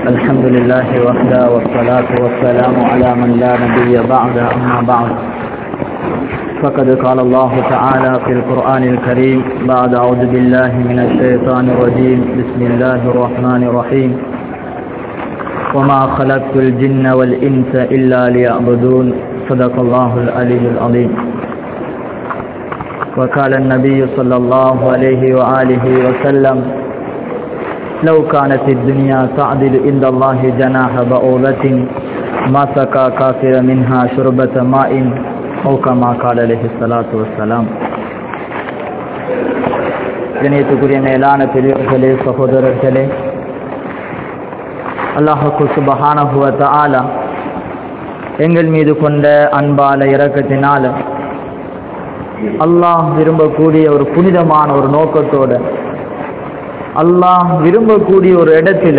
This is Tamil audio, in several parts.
الحمد لله وحده والصلاة والسلام على من لا نبي بعد أما بعد فقد قال الله تعالى في القرآن الكريم بعد أعوذ بالله من الشيطان الرجيم بسم الله الرحمن الرحيم وما خلقت الجن والإنس إلا ليعبدون صدق الله العلي العظيم وقال النبي صلى الله عليه وآله وسلم لو كانت الدنيا تعدل عند الله جناح بعوضة ما سقى كافر منها شربة ماء أو كما قال عليه الصلاة والسلام கணியத்துக்குரிய மேலான பெரியவர்களே சகோதரர்களே அல்லாஹு சுபஹானஹுவ தஆலா எங்கள் மீது கொண்ட அன்பால இரக்கத்தினால அல்லாஹ் விரும்பக்கூடிய ஒரு புனிதமான ஒரு நோக்கத்தோட அல்லாஹ் விரும்பக்கூடிய ஒரு இடத்துல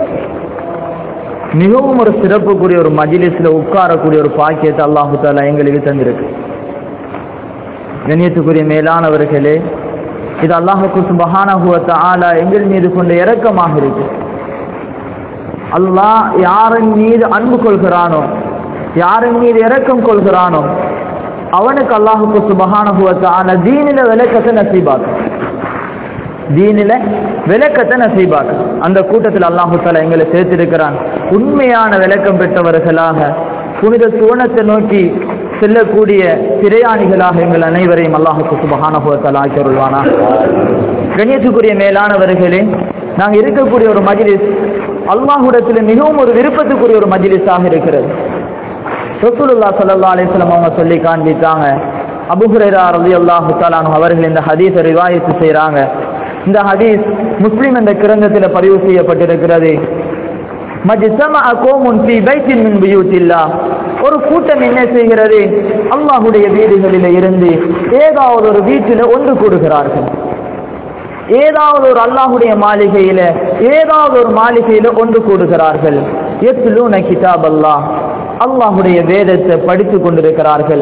மிகவும் ஒரு சிறப்புக்குரிய ஒரு மஜிலிஸ்ல உட்காரக்கூடிய ஒரு பாக்கியத்தை அல்லாஹு தாலா எங்களுக்கு தந்திருக்கு கண்ணியத்துக்குரிய மேலானவர்களே இது அல்லாஹுக்கு சுபஹானஹுவத்த ஆலா எங்கள் மீது கொண்ட இரக்கமாக இருக்கு அல்லாஹ் யாரின் மீது அன்பு கொள்கிறானோ யாரின் மீது இரக்கம் கொள்கிறானோ அவனுக்கு அல்லாஹுக்கு சுபஹானஹுவத்த ஆலா தீனில விளக்கத்தை நசீபாக்கும் தீனில விளக்கத்தை நசீபாக்கு அந்த கூட்டத்தில் அல்லாஹு தாலா எங்களை சேர்த்திருக்கிறான் உண்மையான விளக்கம் பெற்றவர்களாக புனித சுவனத்தை நோக்கி செல்லக்கூடிய திரையாணிகளாக எங்கள் அனைவரையும் அல்லாஹுக்கு சுபகானபுவத்தால் ஆக்கியருள்வானா கண்ணியத்துக்குரிய மேலானவர்களே நாங்கள் இருக்கக்கூடிய ஒரு மஜிலிஸ் அல்லாஹுடத்தில் மிகவும் ஒரு விருப்பத்துக்குரிய ஒரு மஜிலிஸாக இருக்கிறது ரசூலுல்லா சல்லா அலிஸ்லாம் அவங்க சொல்லி காண்பித்தாங்க அபுஹுரேரா ரவி அல்லாஹு தாலானு அவர்கள் இந்த ஹதீஸை ரிவாயத்து செய்கிறாங்க இந்த ஹதீஸ் முஸ்லிம் என்ற கிரந்தத்தில் பதிவு செய்யப்பட்டிருக்கிறது ஒரு கூட்டம் என்ன செய்கிறது அல்லாஹுடைய வீடுகளில் இருந்து ஏதாவது ஒரு வீட்டில் ஒன்று கூடுகிறார்கள் ஏதாவது ஒரு அல்லாஹுடைய மாளிகையில ஏதாவது ஒரு மாளிகையில ஒன்று கூடுகிறார்கள் எத்துலூன கிதாப் அல்லாஹ் அல்லாஹுடைய வேதத்தை படித்துக் கொண்டிருக்கிறார்கள்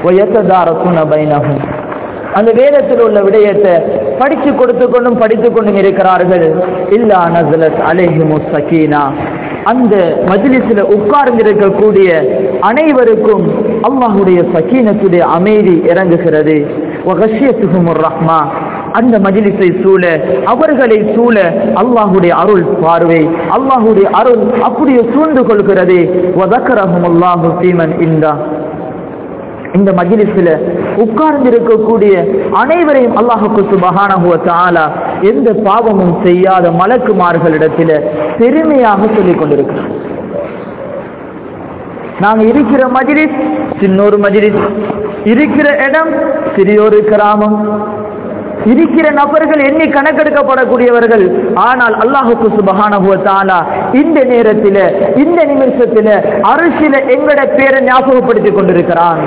அந்த வேதத்தில் உள்ள விடயத்தை படித்து கொடுத்து கொண்டும் படித்துக் கொண்டும் இருக்கிறார்கள் இல்லா நசலத் அலேஹிமு சக்கீனா அந்த மஜ்லிஸில் உட்கார்ந்திருக்கக்கூடிய அனைவருக்கும் அல்லாஹுடைய சக்கீனத்துடைய அமைதி இறங்குகிறது ரஹ்மா அந்த மஜிலிஸை சூழ அவர்களை சூழ அல்லாஹுடைய அருள் பார்வை அல்லாஹுடைய அருள் அப்படியே சூழ்ந்து கொள்கிறது அல்லாஹு சீமன் இந்தா இந்த மஜிலிஸில் உட்கார்ந்திருக்கக்கூடிய அனைவரையும் அல்லாஹுக்கு சுபகானகுவ தாலா எந்த பாவமும் செய்யாத மலக்குமார்களிடத்தில் பெருமையாக சொல்லிக் கொண்டிருக்கிறார் நாங்க இருக்கிற மஜிலிஸ் சின்னொரு மஜிலிஸ் இருக்கிற இடம் சிறியொரு கிராமம் இருக்கிற நபர்கள் எண்ணி கணக்கெடுக்கப்படக்கூடியவர்கள் ஆனால் அல்லாஹுக்கு சுபகானகுவத்தாலா இந்த நேரத்தில் இந்த நிமிஷத்தில் அரசியல எங்கட பேரை ஞாபகப்படுத்திக் கொண்டிருக்கிறான்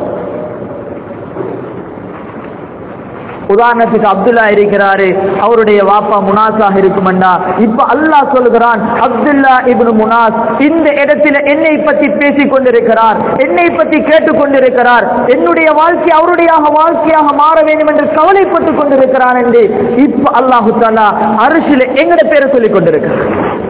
உதாரணத்துக்கு அப்துல்லா இருக்கிறாரு அவருடைய வாப்பா முனாஸாக இருக்குமண்டா இப்ப அல்லாஹ் சொல்கிறான் அப்துல்லா இப்னு முனாஸ் இந்த இடத்துல என்னை பத்தி பேசிக் கொண்டிருக்கிறார் என்னை பத்தி கேட்டுக் கொண்டிருக்கிறார் என்னுடைய வாழ்க்கை அவருடைய வாழ்க்கையாக மாற வேண்டும் என்று கவலைப்பட்டுக் கொண்டிருக்கிறான் என்று இப்ப அல்லாஹு தாலா அரசியல எங்கட பேரை சொல்லிக் கொண்டிருக்கிறார்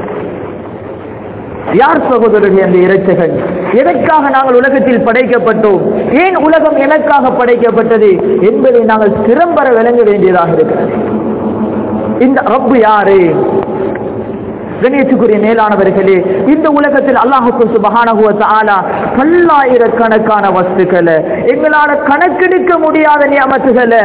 யார் சகோதரர்கள் அந்த இறைச்சகன் எதற்காக நாங்கள் உலகத்தில் படைக்கப்பட்டோம் ஏன் உலகம் எனக்காக படைக்கப்பட்டது என்பதை நாங்கள் திறம்பட விளங்க வேண்டியதாக இருக்கிறது இந்த ரப்பு யாரு கணேசுக்குரிய மேலானவர்களே இந்த உலகத்தில் அல்லாஹுக்கு சுபகானகுவ ஆலா பல்லாயிரக்கணக்கான வஸ்துக்களை எங்களால கணக்கெடுக்க முடியாத நியமத்துகளை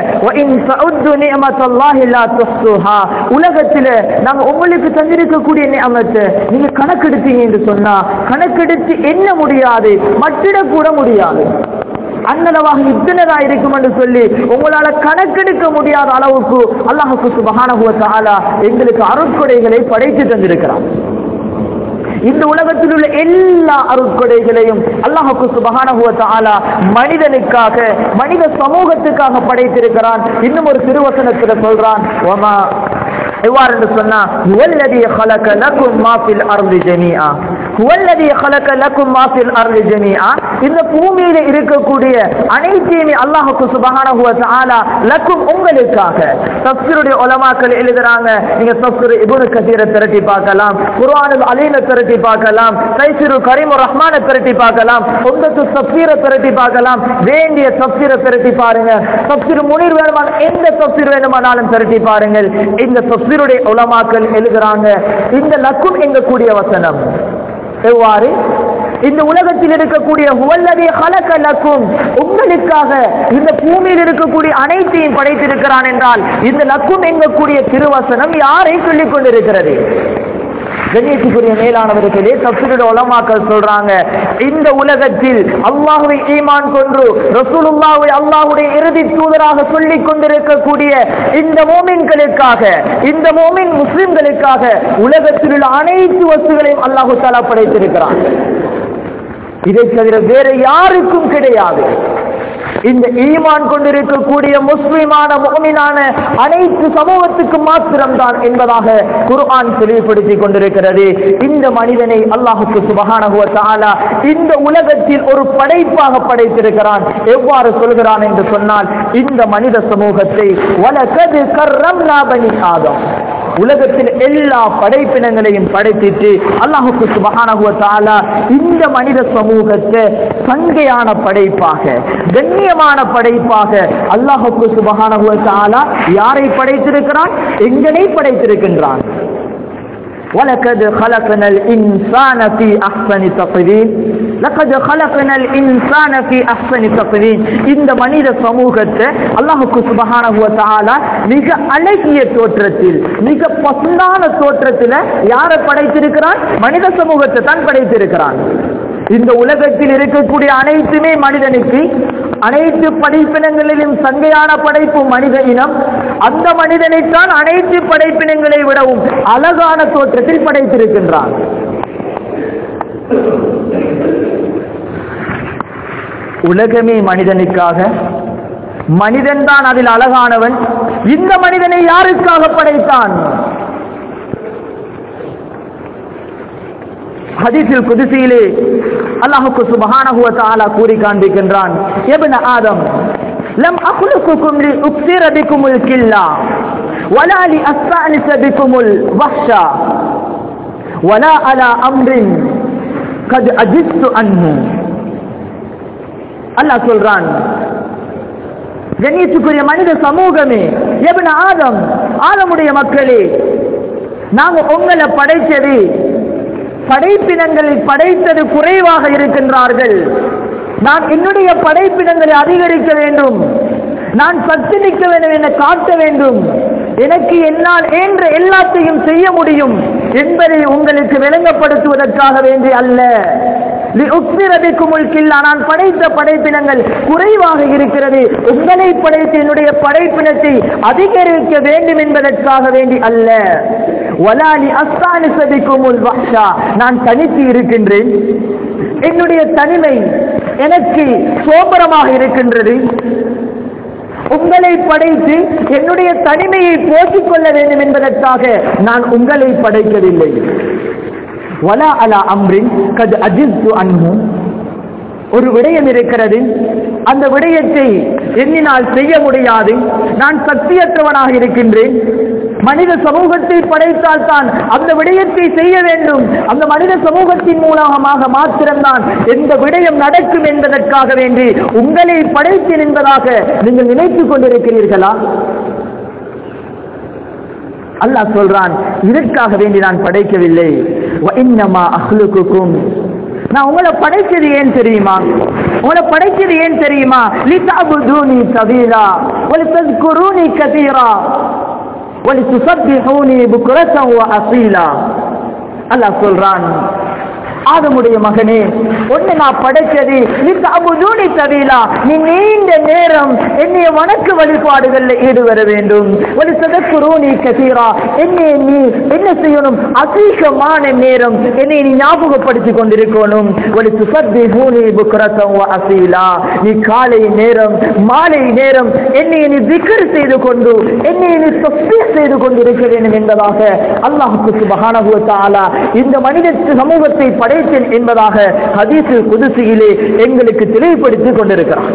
உலகத்துல நாங்க உங்களுக்கு தந்திருக்கக்கூடிய நியமத்தை நீங்க கணக்கெடுத்தீங்க என்று சொன்னா கணக்கெடுத்து என்ன முடியாது மட்டிட கூட முடியாது அன்னளவாக இத்தனதா இருக்கும் என்று சொல்லி உங்களால கணக்கெடுக்க முடியாத அளவுக்கு அல்லாஹுக்கு சுபகானகுவத்தாலா எங்களுக்கு அருட்கொடைகளை படைத்து தந்திருக்கிறார் இந்த உலகத்தில் உள்ள எல்லா அருட்கொடைகளையும் அல்லாஹுக்கு சுபகானகுவத்தாலா மனிதனுக்காக மனித சமூகத்துக்காக படைத்திருக்கிறான் இன்னும் ஒரு திருவசனத்தில் சொல்றான் எவ்வாறு என்று சொன்னா "ஹுவல்லதி خلق لكم ما في الارض جميعا ஹுவல்லதி خلق لكم ما في الارض جميعا இந்த பூமியில இருக்கக்கூடிய அனைத்தையுமே அல்லாஹ்வுக்கு சுப்ஹானஹு வ தஆலா லக்கும் உங்களுக்காக தஃசீருடைய உலமாக்கள் எழுதுறாங்க நீங்க தஃசீர் இப்னு கஸீரை திரட்டி பார்க்கலாம் குர்ஆனுல் அலீம திரட்டி பார்க்கலாம் தைசிரு கரீமுர் ரஹ்மான திரட்டி பார்க்கலாம் உங்கத்து தஃசீரை திரட்டி பார்க்கலாம் வேண்டிய தஃசீரை திரட்டி பாருங்க தஃசீர் முனீர் வேணுமான எந்த தஃசீர் வேணுமானாலும் திரட்டி பாருங்கள் இந்த தஃசீருடைய உலமாக்கள் எழுதுறாங்க இந்த லக்கும் எங்கக்கூடிய வசனம் எவ்வாறு இந்த உலகத்தில் இருக்கக்கூடிய ஹுவல்லதி ஹலக லக்கும் உங்களுக்காக இந்த பூமியில் இருக்கக்கூடிய அனைத்தையும் படைத்திருக்கிறான் என்றால் இந்த லக்கும் எங்கக்கூடிய திருவசனம் யாரை சொல்லிக் கொண்டிருக்கிறது கண்ணியத்துக்குரிய மேலானவர்களே தப்சீருடைய உலமாக்கள் சொல்றாங்க இந்த உலகத்தில் அல்லாஹுவை ஈமான் கொன்று ரசூலுல்லாஹ்வை அல்லாஹ்வுடைய இறுதி தூதராக சொல்லிக் கொண்டிருக்கக்கூடிய இந்த மோமின்களுக்காக இந்த மோமின் முஸ்லிம்களுக்காக உலகத்தில் உள்ள அனைத்து வஸ்துகளையும் அல்லாஹு தாலா படைத்திருக்கிறான் இதை தவிர வேற யாருக்கும் கிடையாது இந்த ஈமான் கொண்டிருக்கக்கூடிய முஸ்லிமான முகமினான அனைத்து சமூகத்துக்கு மாத்திரம்தான் என்பதாக குர்ஆன் தெளிவுபடுத்தி கொண்டிருக்கிறது இந்த மனிதனை அல்லாஹுக்கு சுபஹானஹு வ தஆலா இந்த உலகத்தில் ஒரு படைப்பாக படைத்திருக்கிறான் எவ்வாறு சொல்கிறான் என்று சொன்னால் இந்த மனித சமூகத்தை வலகது கர்ரம்னா பனி ஆதம் உலகத்தில் எல்லா படைப்பினங்களையும் படைத்திட்டு அல்லாஹுக்கு சுபஹானஹு வ தஆலா இந்த மனித சமூகத்தை சங்கையான படைப்பாக கண்ணியமான படைப்பாக அல்லாஹுக்கு சுபஹானஹு வ தஆலா யாரை படைத்திருக்கிறான் எங்கனை படைத்திருக்கின்றான் ولقد خلقنا الإنسان في أحسن تقويم لقد خلقنا الإنسان في أحسن تقويم இந்த மனித சமூகத்தை அல்லாஹுக்கு சுபஹானஹு வ தஆலா மிக அழகிய தோற்றத்தில் மிக பசுந்தான தோற்றத்தில் யாரை படைத்திருக்கிறான் மனித சமூகத்தை தான் படைத்திருக்கிறான் இந்த உலகத்தில் இருக்கக்கூடிய அனைத்துமே மனிதனுக்கு அனைத்து படைப்பினங்களிலும் சங்கையான படைப்பு மனித இனம் அந்த மனிதனைத்தான் அனைத்து படைப்பினங்களை விடவும் அழகான தோற்றத்தில் படைத்திருக்கின்றான் உலகமே மனிதனுக்காக மனிதன் தான் அதில் அழகானவன் இந்த மனிதனை யாருக்காக படைத்தான் ஹதீஸில் குதிசியிலே அல்லாஹுக்கு சுபஹானஹு வ தஆலா கூறி காண்பிக்கின்றான் இப்ன ஆதம் லம் அக்லுகுக்கும் லி உக்ஸிர பிக்குமுல் கில்லா வலா லி அஸ்தஅனிஸ பிக்குமுல் வஹ்ஷா வலா அலா அம்ரின் கத் அஜிஸ்து அன்ஹு அல்லாஹ் சொல்றான் கண்ணியத்துக்குரிய மனித சமூகமே எப்ன ஆதம் ஆதமுடைய மக்களே நாங்க உங்களை படைச்சது படைப்பினங்களை படைத்தது குறைவாக இருக்கின்றார்கள் நான் என்னுடைய படைப்பினங்களை அதிகரிக்க வேண்டும் நான் சக்தி நிற்க வேண்டும் என காட்ட வேண்டும் எனக்கு என்னால் என்ற எல்லாத்தையும் செய்ய முடியும் என்பதை உங்களுக்கு விளங்கப்படுத்துவதற்காக வேண்டி அல்ல உக்திரபிக்குமுல்கில்லா நான் படைத்த படைப்பினங்கள் குறைவாக இருக்கிறது உங்களை படைத்த என்னுடைய படைப்பினத்தை அதிகரிக்க வேண்டும் என்பதற்காக வேண்டி அல்ல வலாலி அஸ்தானி சபிக்குமுல் வஹ்ஷா நான் தனித்து இருக்கின்றேன் என்னுடைய தனிமை எனக்கு சோபரமாக இருக்கின்றது உங்களை படைத்து என்னுடைய தனிமையை போக்கிக் கொள்ள வேண்டும் என்பதற்காக நான் உங்களை படைக்கவில்லை வலா அலா அம்ரின் கது அஜித்து அன்ஹு ஒரு விடயம் இருக்கிறது அந்த விடயத்தை எண்ணினால் செய்ய முடியாது நான் சக்தியற்றவனாக இருக்கின்றேன் மனித சமூகத்தை படைத்தால் தான் அந்த விடயத்தை செய்ய வேண்டும் அந்த மனித சமூகத்தின் மூலமாக மாத்திரம்தான் எந்த விடயம் நடக்கும் என்பதற்காக வேண்டி உங்களை படைத்தேன் என்பதாக நீங்கள் நினைத்துக் கொண்டிருக்கிறீர்களா அல்லாஹ் சொல்றான் இதற்காக வேண்டி நான் படைக்கவில்லை இன்னமா அஹ்லுக்குக்கும் நான் உங்களை படைச்சது ஏன் தெரியுமா உங்களை படைச்சது ஏன் தெரியுமா லிதஅபுதுனி சபீரா வலிதذكروني كثيرا ولتسبحوني بكرة وأصيلا அல்லாஹ் சொல்றான் ஆதமுடைய மகனே ஒன்னு நான் படைச்சது நீ தபுதூனி தவீலா நீ நீண்ட நேரம் என்னைய வணக்க வழிபாடுகள்ல ஈடுபட வேண்டும் ஒரு சதக்குரூனி கதீரா என்னை நீ என்ன செய்யணும் அதிகமான நேரம் என்னை நீ ஞாபகப்படுத்திக் கொண்டிருக்கணும் ஒரு சுசத்தி பூனி புக்கரத்தம் அசீலா நீ காலை நேரம் மாலை நேரம் என்னை நீ திக்கர் செய்து கொண்டு என்னை நீ தஸ்பீஹ் செய்து கொண்டு இருக்க வேண்டும் என்பதாக அல்லாஹுக்கு சுபஹானஹு வ தஆலா இந்த மனித சமூகத்தை படைத்தேன் என்பதாக ஹதீஸில் குதுசியிலே எங்களுக்கு தெளிவுபடுத்திக் கொண்டிருக்கிறார்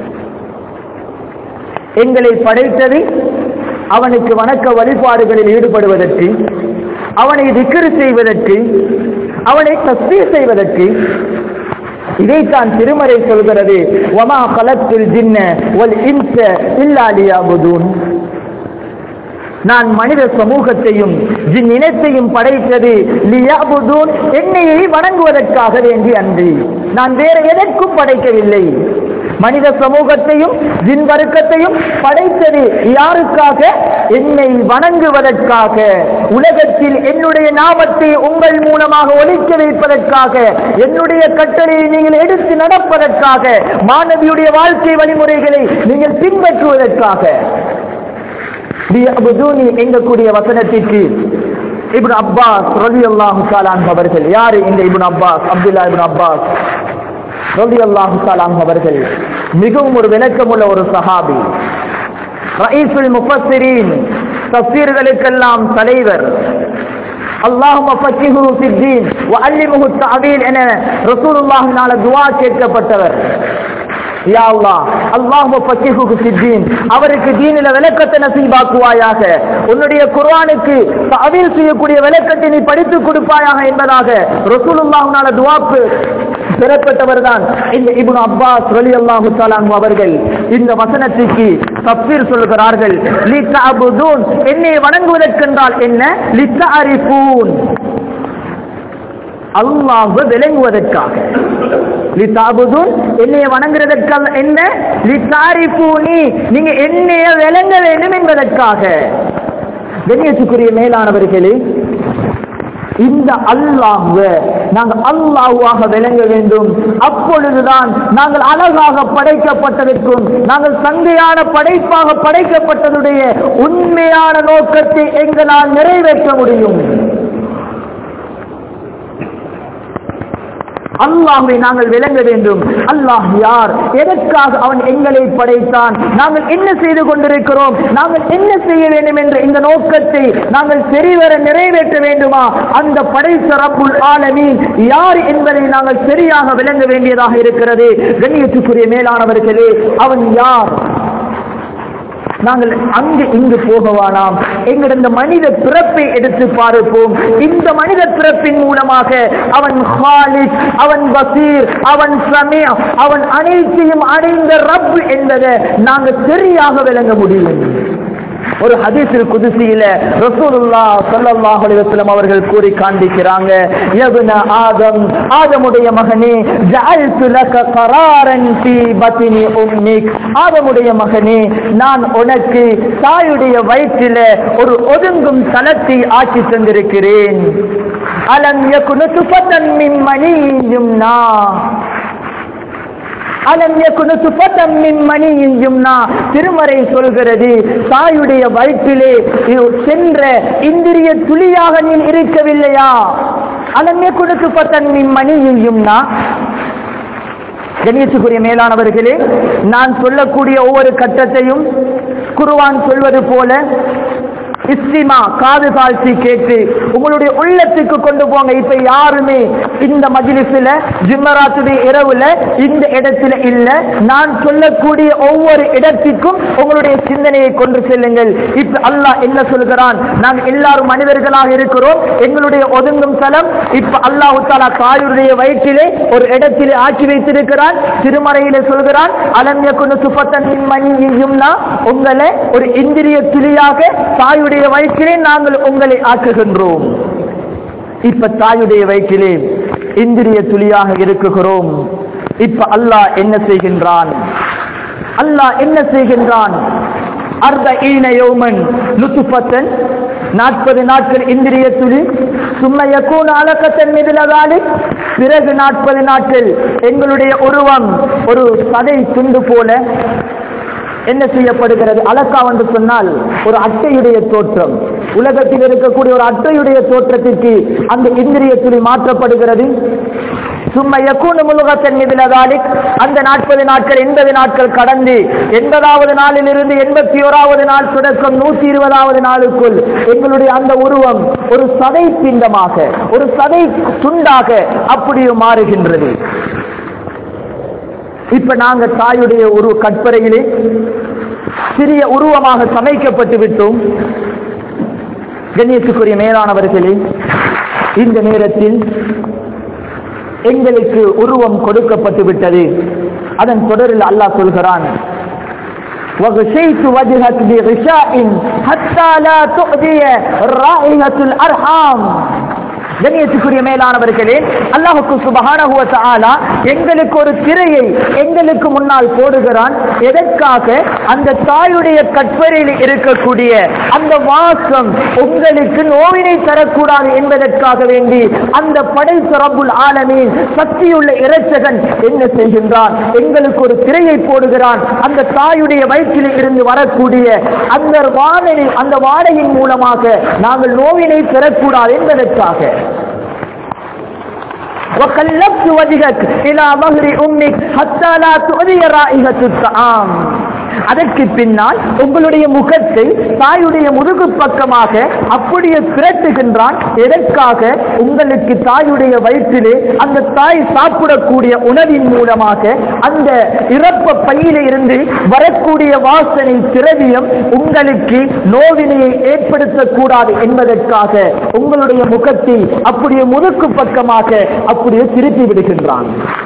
எங்களை படைத்தது அவனுக்கு வணக்க வழிபாடுகளில் ஈடுபடுவதற்கு அவனை திக்ரு செய்வதற்கு அவனை தஸ்பீர் செய்வதற்கு இதைத்தான் திருமறை சொல்கிறது வமா கலத்தில் ஜின்ன வல் இன்ச இல்லா லியாபுதூன் நான் மனித சமூகத்தையும் ஜின் இனத்தையும் படைத்தது லியாபுதூன் என்னையை வணங்குவதற்காக வேண்டி அன்றி நான் வேற எதற்கும் படைக்கவில்லை மனித சமூகத்தையும் ஜின் வர்க்கத்தையும் படைத்தது யாருக்காக என்னை வணங்குவதற்காக உலகத்தில் என்னுடைய நாமத்தை உங்கள் மூலமாக ஒழிக்க வைப்பதற்காக என்னுடைய கட்டளையை நீங்கள் எடுத்து நடப்பதற்காக மாணவியுடைய வாழ்க்கை வழிமுறைகளை நீங்கள் பின்பற்றுவதற்காக லியஅபுதூனி எங்கக்கூடிய வசனத்திற்கு இப்னு அப்பாஸ் ரலியல்லாஹு தஆலா அன்ஹு அவர்கள் யாரு இந்த Ibn Abbas Abdullah Ibn Abbas ரலியல்லாஹு தஆலா அன்ஹு அவர்கள் மிகவும் ஒரு விளக்கமுள்ள ஒரு சஹாபி ரயீசுல் முஃபஸ்ஸிரீன் தஃசீர்களுக்கெல்லாம் தலைவர் அல்லாஹும்ம ஃபக்கிஹு ஃபித்தீன் வஅல்லிமுஹு தஅவீல் என ரசூலுல்லாஹினால துஆ கேட்கப்பட்டவர் யா அல்லாஹ் அல்லாஹு ஃபக்கிஹுஹு ஃபித்தீன் அவருக்கு தீனில விளக்கத்தை நசீபாக்குவாயாக உன்னுடைய குர்ஆனுக்கு தஅவீல் செய்யக்கூடிய விளக்கத்தை நீ படித்து கொடுப்பாயாக என்பதாக ரசூலுல்லாஹினால துஆக்கு பெறப்பட்டவர் தான் இந்த இப்னு அப்பாஸ் ரலியல்லாஹு தஆலா அன்ஹு அவர்கள் இந்த வசனத்துக்கு தஃசீர் சொல்கிறார்கள் லித்தஅபுதூன் என்னை வணங்குவதற்கென்றால் என்ன லித்தஅரிஃபூன் அல்லாஹ்வை விளங்குவதற்காக லித்தாபுதுன் என்னைய வணங்குறதற்காக என்ன லித்தாரிஃபூனி நீங்க என்னைய விளங்க வேண்டும் என்பதற்காக கண்ணியத்துக்குரிய மேலானவர்களே இந்த அல்லாஹ்வ நாங்கள் அல்லாஹ்வாக விளங்க வேண்டும் அப்பொழுதுதான் நாங்கள் அழகாக படைக்கப்பட்டதற்கும் நாங்கள் சந்தையான படைப்பாக படைக்கப்பட்டதுடைய உண்மையான நோக்கத்தை எங்களால் நிறைவேற்ற முடியும் அல்லாஹை நாங்கள் விளங்க வேண்டும் அல்லாஹ் யார் எதற்காக அவன் எங்களை படைத்தான் நாங்கள் என்ன செய்து கொண்டிருக்கிறோம் நாங்கள் என்ன செய்ய வேண்டும் என்ற இந்த நோக்கத்தை நாங்கள் சரிவர நிறைவேற்ற வேண்டுமா அந்த படைத்த ரப்புல் ஆலமீன் யார் என்பதை நாங்கள் சரியாக விளங்க வேண்டியதாக இருக்கிறது கண்ணியத்துக்குரிய மேலானவர்களே அவன் யார் நாங்கள் அங்கு இங்கு போகவானாம் எங்கள் இந்த மனித பிறப்பை எடுத்து பார்ப்போம் இந்த மனித பிறப்பின் மூலமாக அவன் ஹாலிக் அவன் பசீர் அவன் சமீ அவன் அனைத்தையும் அடைந்த ரப் என்பதை நாங்கள் சரியாக விளங்க முடியும் ஒரு ஹதீஸில் குதிசியில ரசூலுல்லா ஸல்லல்லாஹு அலைஹி வஸல்லம் அவர்கள் கூறி காண்பிக்கிறாங்க யப்ன ஆதம் ஆதமுடைய மகனே ஜஅல்து லக கராரன் ஃபீ பத்னி உம்மிக் ஆதமுடைய மகனே நான் உனக்கு தாயுடைய வயிற்றில ஒரு ஒதுங்கும் தலத்தை ஆக்கி தந்திருக்கிறேன் அலம் யகுனு சுஃபதன் மின் மணியும் அலம் யகுனு சுஃபதம் மின் மணியின் யும்னா திருமறை சொல்கிறது தாயுடைய வயிற்றிலே இது சென்ற இந்திரிய துளியாக நீ இருக்கவில்லையா அலம் யகுனு சுஃபதம் மின் மணியின் யும்னா கணியத்துக்குரிய மேலானவர்களே நான் சொல்லக்கூடிய ஒவ்வொரு கட்டத்தையும் குருவான் சொல்வது போல இஸ்திமா காது தாழ்த்தி கேட்டு உங்களுடைய உள்ளத்துக்கு கொண்டு போங்க இப்ப யாருமே இந்த மஜிலிஸ்ல ஜிம்மராத்துடைய இரவுல இந்த இடத்துல இல்ல நான் சொல்லக்கூடிய ஒவ்வொரு இடத்திற்கும் உங்களுடைய சிந்தனையை கொண்டு செல்லுங்கள் இப்ப அல்லாஹ் என்ன சொல்கிறான் நாங்கள் எல்லாரும் மனிதர்களாக இருக்கிறோம் எங்களுடைய ஒதுங்கும் தலம் இப்ப அல்லாஹு தாலா தாயுடைய வயிற்றிலே ஒரு இடத்திலே ஆக்கி வைத்திருக்கிறான் திருமறையிலே சொல்கிறான் அலன்ய கொண்டு சுப்பத்தன் மணியும்னா உங்களை ஒரு இந்திரிய துளியாக தாயுடைய வயிற்றிலே நாங்கள் உங்களை ஆக்குகின்றோம் இப்ப தாயுடைய வயிற்றிலே இந்திரிய துளியாக இருக்குகிறோம் இப்ப அல்லாஹ் என்ன செய்கின்றான் அல்லாஹ் என்ன செய்கின்றான் அர்த ஈன யோமன் லுத்துபத்தன் நாற்பது நாட்கள் இந்திரிய துளி சும்மா யக்கூன அலக்கத்தன் மீது பிறகு நாற்பது நாட்கள் எங்களுடைய உருவம் ஒரு சதை துண்டு போல என்ன செய்யப்படுகிறது அலக்கா என்று சொன்னால் ஒரு அட்டையுடைய தோற்றம் உலகத்தில் இருக்கக்கூடிய ஒரு அட்டையுடைய தோற்றத்திற்கு அந்த இந்திரிய துளி மாற்றப்படுகிறது சும்மா யக்கூனு முழுகத்தன் மிதிலதாலிக் அந்த நாற்பது நாட்கள் எண்பது நாட்கள் கடந்து எண்பதாவது நாளில் இருந்து எண்பத்தி ஓராவது நாள் தொடக்கம் நூத்தி இருபதாவது நாளுக்குள் எங்களுடைய அந்த உருவம் ஒரு சதை பிண்டமாக ஒரு சதை துண்டாக அப்படியே மாறுகின்றது இப்ப நாங்க தாயுடைய ஒரு கற்பறையிலே சிறிய உருவமாக சமைக்கப்பட்டு விட்டோம் கண்ணியத்துக்குரிய மேலானவர்களே இந்த நேரத்தில் எங்களுக்கு உருவம் கொடுக்கப்பட்டு விட்டது அதன் தொடரில் அல்லாஹ் சொல்கிறான் وغشيت وجهك بغشاء حتى لا تؤذي رائحة الأرحام கண்ணியத்துக்குரிய மேலானவர்களே அல்லாஹுக்கு சுபஹானஹு வ தஆலா எங்களுக்கு ஒரு திரையை எங்களுக்கு முன்னால் போடுகிறான் எதற்காக அந்த தாயுடைய கற்பரையில் இருக்கக்கூடிய அந்த வாசம் உங்களுக்கு நோவினை தரக்கூடாது என்பதற்காக வேண்டி அந்த படைத்த ரப்புல் ஆலமீன் சக்தியுள்ள இறைச்சகன் என்ன செய்கின்றான் எங்களுக்கு ஒரு திரையை போடுகிறான் அந்த தாயுடைய வயிற்றில் இருந்து வரக்கூடிய அந்த வாடகை அந்த வாடகையின் மூலமாக நாங்கள் நோவினை பெறக்கூடாது என்பதற்காக وقلبت وجهك الى ظهر امك حتى لا تؤذي رائحه الطعام அதற்கு பின்னால் உங்களுடைய முகத்தை தாயுடைய முதுகு பக்கமாக அப்படியே திரட்டுகின்றான் எதற்காக உங்களுக்கு தாயுடைய வயிற்றிலே அந்த தாய் சாப்பிடக்கூடிய உணவின் மூலமாக அந்த இறப்ப பையில இருந்து வரக்கூடிய வாசனை திரவியம் உங்களுக்கு நோவினையை ஏற்படுத்தக்கூடாது என்பதற்காக உங்களுடைய முகத்தை அப்படியே முதுக்கு பக்கமாக அப்படியே திருப்பி விடுகின்றான்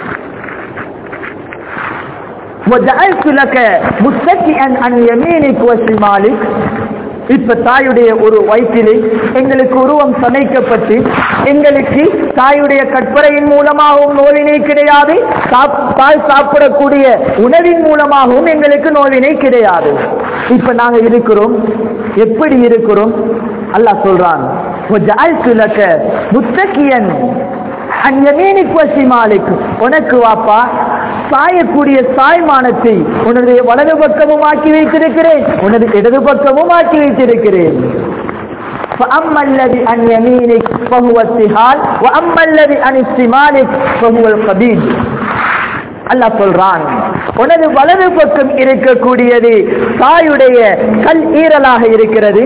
وجعلت لك متكئا عن يمينك وشمالك இப்ப தாயுடைய ஒரு வயிற்றிலே எங்களுக்கு உருவம் சமைக்கப்பட்டு எங்களுக்கு தாயுடைய கற்பறையின் மூலமாகவும் நோவினை கிடையாது சாப்- தாய் சாப்பிடக்கூடிய உணவின் மூலமாகவும் எங்களுக்கு நோவினை கிடையாது இப்ப நாங்க இருக்கிறோம் எப்படி இருக்கிறோம் அல்லாஹ் சொல்றான் وجعلت لك متكئا عن يمينك وشمالك உனக்கு வாப்பா சாயக்கூடிய சாய்மானத்தை உனது வலது பக்கமும் ஆக்கி வைத்திருக்கிறேன் உனது இடது பக்கமும் ஆக்கி வைத்திருக்கிறேன் فأما الذي عن يمينك فهو السهال وأما الذي عن شمالك فهو القبيل அல்லாஹ் சொல்றான் உனது வலது பக்கம் இருக்கக்கூடியது தாயுடைய கல் ஈரலாக இருக்கிறது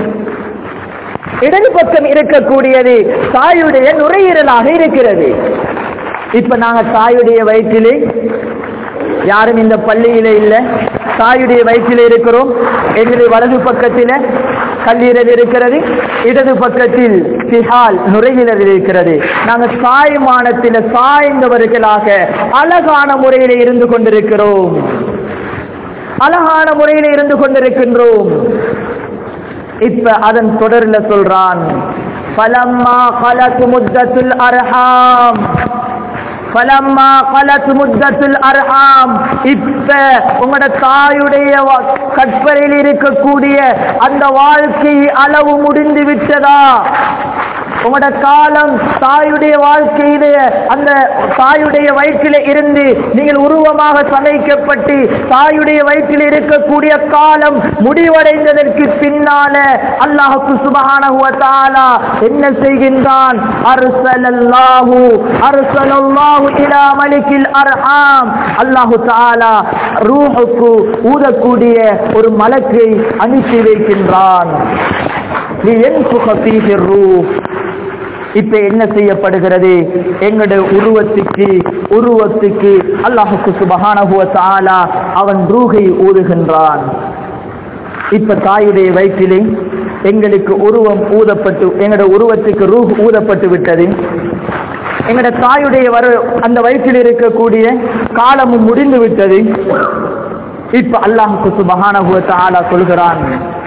இடது பக்கம் இருக்கக்கூடியது தாயுடைய நுரையீரலாக இருக்கிறது இப்ப நாங்க தாயுடைய வயிற்றிலே யாரும் இந்த பள்ளியில இல்ல தாயுடைய வயிற்றிலே இருக்கிறோம் எங்களுடைய வலது பக்கத்தில கல்லீரல் இருக்கிறது இடது பக்கத்தில் சிஹால் நுரையீரல் இருக்கிறது நாங்க சாய்மானத்தில சாய்ந்தவர்களாக அழகான முறையில இருந்து கொண்டிருக்கிறோம் அழகான முறையில இருந்து கொண்டிருக்கின்றோம் இப்ப அதன் தொடர்ல சொல்றான் பலம்மா கலத்து முத்தத்துல் அர்ஹாம் பலம்மா கலத்து முத்தத்துல் அர்ஹாம் இப்ப உங்களோட தாயுடைய வ- கற்பறையில் இருக்கக்கூடிய அந்த வாழ்க்கை அளவு முடிந்து விட்டதா உங்களோட காலம் தாயுடைய வாழ்க்கையிலே அந்த தாயுடைய வயிற்றில இருந்து நீங்கள் உருவமாக சமைக்கப்பட்டு தாயுடைய வயிற்றில் இருக்கக்கூடிய காலம் முடிவடைந்ததற்கு பின்னால அல்லாஹுக்கு சுபஹானஹு வ தஆலா என்ன செய்கின்றான் அர்சலல்லாஹு அர்சலல்லாஹு இலா மலிக்கில் அர்ஹாம் அல்லாஹு தஆலா ரூஹுக்கு ஊதக்கூடிய ஒரு மலக்கை அனுப்பி வைக்கின்றான் லியன்ஃபுக ஃபீஹி ரூஹ் இப்ப என்ன செய்யப்படுகிறது எங்களுடைய உருவத்துக்கு உருவத்துக்கு அல்லாஹுக்கு சுபஹானஹு வ தஆலா அவன் ரூஹை ஊதுகின்றான் இப்ப தாயுடைய வயிற்றிலே எங்களுக்கு உருவம் ஊதப்பட்டு எங்களுடைய உருவத்துக்கு ரூஹ் ஊதப்பட்டு விட்டது எங்களுடைய தாயுடைய வரு அந்த வயிற்றில் இருக்கக்கூடிய காலமும் முடிந்து விட்டது இப்ப அல்லாஹுக்கு சுபஹானஹு வ தஆலா சொல்கிறான்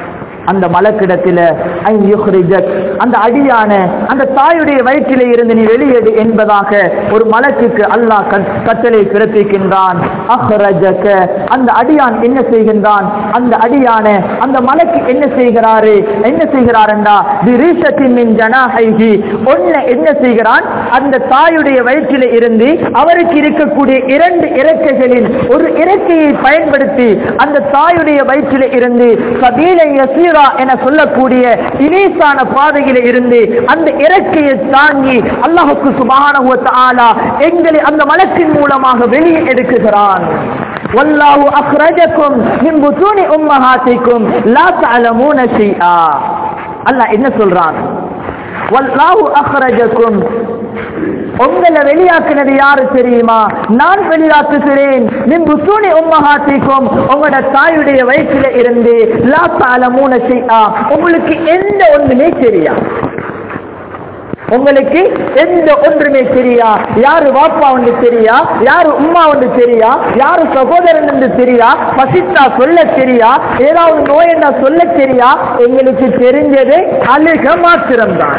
அந்த மலக்கிடத்தில ஐன் யுஹ்ரிஜக் அந்த அடியான அந்த தாயுடைய வயிற்றிலே இருந்து நீ வெளியேடு என்பதாக ஒரு மலக்குக்கு அல்லாஹ் கட்- கட்டளை பிறப்பிக்கின்றான் அஹ்ரஜக அந்த அடியான் என்ன செய்கின்றான் அந்த அடியான அந்த மலக்கு என்ன செய்கிறாரு என்ன செய்கிறார் என்றா பிரீஷத்தின் மின் ஜனாஹைஹி ஒன்ன என்ன செய்கிறான் அந்த தாயுடைய வயிற்றிலே இருந்து அவருக்கு இருக்கக்கூடிய இரண்டு இறக்கைகளில் ஒரு இறக்கையை பயன்படுத்தி அந்த தாயுடைய வயிற்றிலே இருந்து சபீலை யசீரா என சொல்லக்கூடிய இலேசான பாதையில இருந்து அந்த இறக்கையை தாங்கி அல்லாஹுக்கு சுபானஹு வ தஆலா எங்களை அந்த மலத்தின் மூலமாக வெளியே எடுக்குகிறான் வல்லாஹு அக்ரஜக்கும் மின் புத்தூனி உம்மஹாத்திக்கும் லா தஅலமூன ஷைஆ அல்லாஹ் என்ன சொல்றான் வல்லாஹு அக்ரஜக்கும் உங்களை வெளியாக்குனது யாரு தெரியுமா நான் வெளியாக்குகிறேன் மின் புத்தூனி உம்மஹாத்திக்கும் உங்களோட தாயுடைய வயிற்றில இருந்து லா தஅலமூன ஷைஆ உங்களுக்கு எந்த ஒண்ணுமே தெரியாது உங்களுக்கு எந்த ஒன்றுமே தெரியா யாரு வாப்பா ஒன்று தெரியா யாரு உம்மா ஒன்று தெரியா யாரு சகோதரன் என்று தெரியா பசித்தா சொல்ல தெரியா ஏதாவது நோய் என்ன சொல்ல தெரியா எங்களுக்கு தெரிஞ்சது அழுக மாத்திரம்தான்